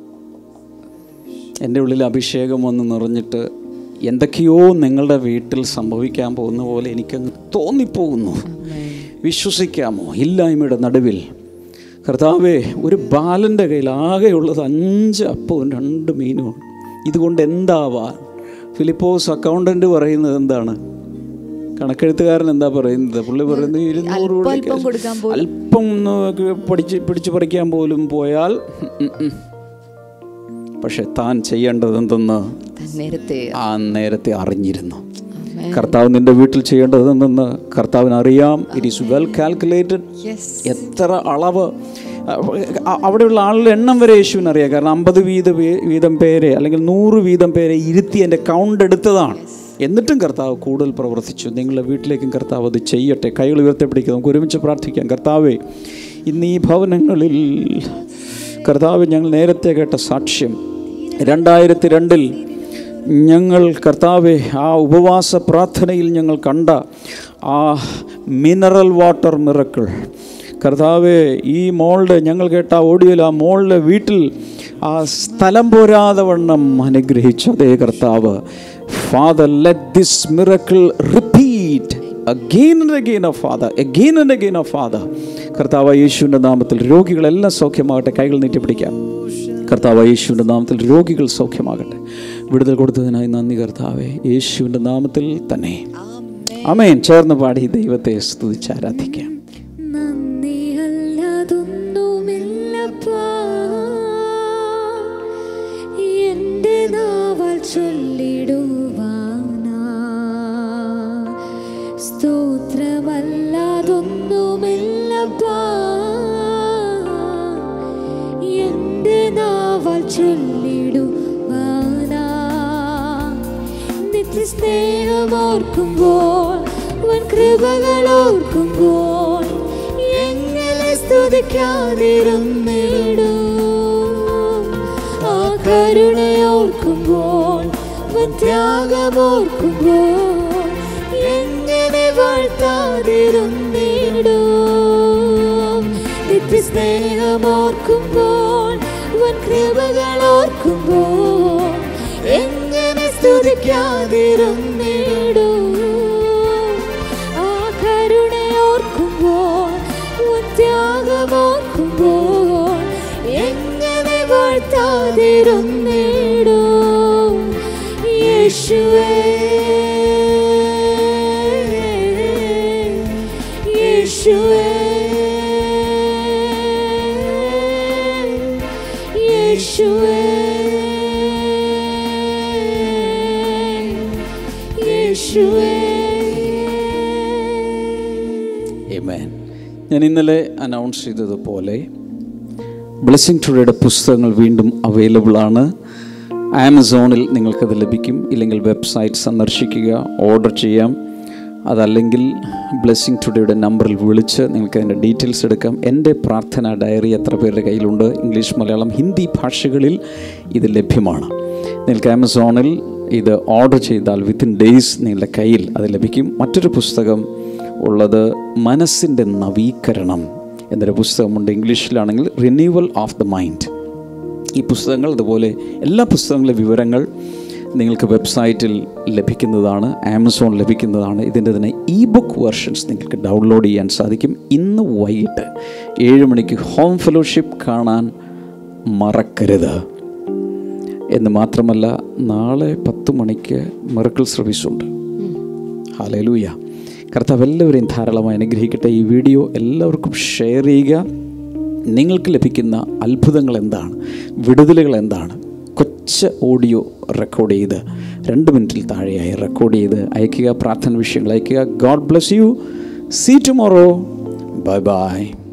[SPEAKER 1] എൻ്റെ ഉള്ളിൽ അഭിഷേകം വന്ന് നിറഞ്ഞിട്ട് എന്തൊക്കെയോ നിങ്ങളുടെ വീട്ടിൽ സംഭവിക്കാൻ പോകുന്ന പോലെ എനിക്കങ്ങ് തോന്നിപ്പോകുന്നു വിശ്വസിക്കാമോ ഇല്ലായ്മയുടെ നടുവിൽ കർത്താവേ ഒരു ബാലൻ്റെ കയ്യിൽ ആകെയുള്ളത് അഞ്ച് അപ്പവും രണ്ട് മീനുമാണ് ഇതുകൊണ്ട് എന്താവാൻ ഫിലിപ്പോസ് അക്കൗണ്ടൻറ്റ് പറയുന്നത് എന്താണ് കണക്കെഴുത്തുകാരൻ എന്താ പറയുന്നത് പുള്ളി പറയുന്നത് ഇരുന്നൂറ്
[SPEAKER 3] അല്പം
[SPEAKER 1] രൂപയ്ക്ക്
[SPEAKER 3] കൊടുക്കാൻ പോലും-
[SPEAKER 1] അല്പം ഒന്ന് പഠിച്ച് പിടിച്ച് പറിക്കാൻ പോലും പോയാൽ ഉം, ഉം. പക്ഷെ താൻ ചെയ്യേണ്ടത് എന്തെന്ന്
[SPEAKER 3] താൻ നേരത്തെ
[SPEAKER 1] ആ നേരത്തെ അറിഞ്ഞിരുന്നു കർത്താവ് നിന്റെ വീട്ടിൽ ചെയ്യേണ്ടത് എന്തെന്ന് കർത്താവിന് അറിയാം it is well calculated
[SPEAKER 3] yes
[SPEAKER 1] എത്ര അളവ് അ- അവിടെയുള്ള ആളുടെ എണ്ണം വരെ യേശുവിന് അറിയാം കാരണം അമ്പത് വീത പേ- വീതം പേരെ അല്ലെങ്കിൽ നൂറ് വീതം പേരെ ഇരുത്തി എൻ്റെ കൗണ്ട് എടുത്തതാണ് എന്നിട്ടും കർത്താവ് കൂടുതൽ പ്രവർത്തിച്ചു നിങ്ങളുടെ വീട്ടിലേക്കും കർത്താവ് അത് ചെയ്യട്ടെ കൈകൾ ഉയർത്തിപ്പിടിക്കുക നമുക്ക് ഒരുമിച്ച് പ്രാർത്ഥിക്കാം കർത്താവേ ഇന്ന് ഈ ഭവനങ്ങളിൽ കർത്താവ് ഞങ്ങൾ നേരത്തെ കേട്ട സാക്ഷ്യം രണ്ടായിരത്തി രണ്ടിൽ ഞങ്ങൾ കർത്താവെ ആ ഉപവാസ പ്രാർത്ഥനയിൽ ഞങ്ങൾ കണ്ട ആ മിനറൽ വാട്ടർ മിറക്കിൾ കർത്താവെ ഈ മോളുടെ ഞങ്ങൾ കേട്ട ആ ഓഡിയോയിൽ ആ മോളുടെ വീട്ടിൽ ആ സ്ഥലം പോരാതെ വണ്ണം അനുഗ്രഹിച്ചു അതേ കർത്താവ് Father let this miracle repeat again and again of Father again and again of Father കർത്താവ് യേശുവിൻ്റെ നാമത്തിൽ രോഗികളെല്ലാം സൗഖ്യമാകട്ടെ കൈകൾ നീട്ടിപ്പിടിക്കാം കർത്താവ് യേശുവിൻ്റെ നാമത്തിൽ രോഗികൾ സൗഖ്യമാകട്ടെ വിടുതൽ കൊടുത്തതിനായി നന്ദി കർത്താവെ യേശുവിൻ്റെ നാമത്തിൽ തന്നെ അമേൻ ചേർന്ന് പാടി ദൈവത്തെ സ്തുതിച്ച് ആരാധിക്കാം
[SPEAKER 2] നന്ദിയല്ലതൊന്നുമില്ലപ്പാ എന്റെ നാവാൽ ചൊല്ലിടുവാനാ സ്തോത്രമല്ലതൊന്നുമില്ലപ്പാ എന്റെ നാവാൽ ചൊല്ലിടുവാനാ നിത്യസ്നേഹമോർക്കുമ്പോൾ വൻ കൃപകൾ ഓർക്കുമ്പോൾ എങ്ങനെ സ്തുതിക്കാതിരുന്നിടും ആ കരുണയോർക്കുമ്പോൾ വൻ ത്യാഗമോർക്കുമ്പോൾ എങ്ങനെ വാഴ്ത്താതിരുന്നിടും നിത്യസ്നേഹമോർക്കുമ്പോൾ വൻ കൃപകൾ ഓർക്കുമ്പോൾ എങ്ങനെ സ്തുതിക്കാതിരുന്നിടും ആ കരുണയോർക്കുമ്പോൾ ഉൻ ത്യാഗമോർക്കുമ്പോൾ എങ്ങനെ വാഴ്ത്താതിരുന്നിടും കാത്തിരുന്നിടൂ യേശുവേ യേശുവേ യേശുവേ യേശുവേ
[SPEAKER 1] Amen. ഞാൻ ഇന്നലെ അനൗൺസ് ചെയ്തതുപോലെ ബ്ലെസ്സിങ് ടുഡേയുടെ പുസ്തകങ്ങൾ വീണ്ടും അവൈലബിൾ ആണ് ആമസോണിൽ നിങ്ങൾക്കത് ലഭിക്കും ഇല്ലെങ്കിൽ വെബ്സൈറ്റ് സന്ദർശിക്കുക ഓർഡർ ചെയ്യാം അതല്ലെങ്കിൽ ബ്ലെസ്സിങ് ടുഡേയുടെ നമ്പറിൽ വിളിച്ച് നിങ്ങൾക്ക് അതിൻ്റെ ഡീറ്റെയിൽസ് എടുക്കാം എൻ്റെ പ്രാർത്ഥന ഡയറി എത്ര പേരുടെ കയ്യിലുണ്ട് ഇംഗ്ലീഷ് മലയാളം ഹിന്ദി ഭാഷകളിൽ ഇത് ലഭ്യമാണ് നിങ്ങൾക്ക് ആമസോണിൽ ഇത് ഓർഡർ ചെയ്താൽ വിത്തിൻ ഡേയ്സ് നിങ്ങളുടെ കയ്യിൽ അത് ലഭിക്കും മറ്റൊരു പുസ്തകം ഉള്ളത് മനസ്സിൻ്റെ നവീകരണം എന്നൊരു പുസ്തകമുണ്ട് ഇംഗ്ലീഷിലാണെങ്കിൽ റിന്യൂവൽ ഓഫ് ദ മൈൻഡ് ഈ പുസ്തകങ്ങൾ അതുപോലെ എല്ലാ പുസ്തകങ്ങളുടെ വിവരങ്ങൾ നിങ്ങൾക്ക് വെബ്സൈറ്റിൽ ലഭിക്കുന്നതാണ് ആമസോൺ ലഭിക്കുന്നതാണ് ഇതിൻ്റെ തന്നെ ഇ ബുക്ക് വെർഷൻസ് നിങ്ങൾക്ക് ഡൗൺലോഡ് ചെയ്യാൻ സാധിക്കും ഇന്ന് വൈകിട്ട് ഏഴ് മണിക്ക് ഹോം ഫെലോഷിപ്പ് കാണാൻ മറക്കരുത് എന്ന് മാത്രമല്ല നാളെ പത്ത് മണിക്ക് മിറക്കിൾ സർവീസ് ഉണ്ട് ഹാലലൂയ കർത്താവ് എല്ലാവരെയും ധാരാളമായി അനുഗ്രഹിക്കട്ടെ ഈ വീഡിയോ എല്ലാവർക്കും ഷെയർ ചെയ്യുക നിങ്ങൾക്ക് ലഭിക്കുന്ന അത്ഭുതങ്ങൾ എന്താണ് വിടുതലുകൾ എന്താണ് കൊച്ച ഓഡിയോ റെക്കോർഡ് ചെയ്ത് രണ്ട് മിനിറ്റിൽ താഴെയായി റെക്കോർഡ് ചെയ്ത് അയക്കുക പ്രാർത്ഥന വിഷയങ്ങൾ അയക്കുക God bless you see tomorrow bye by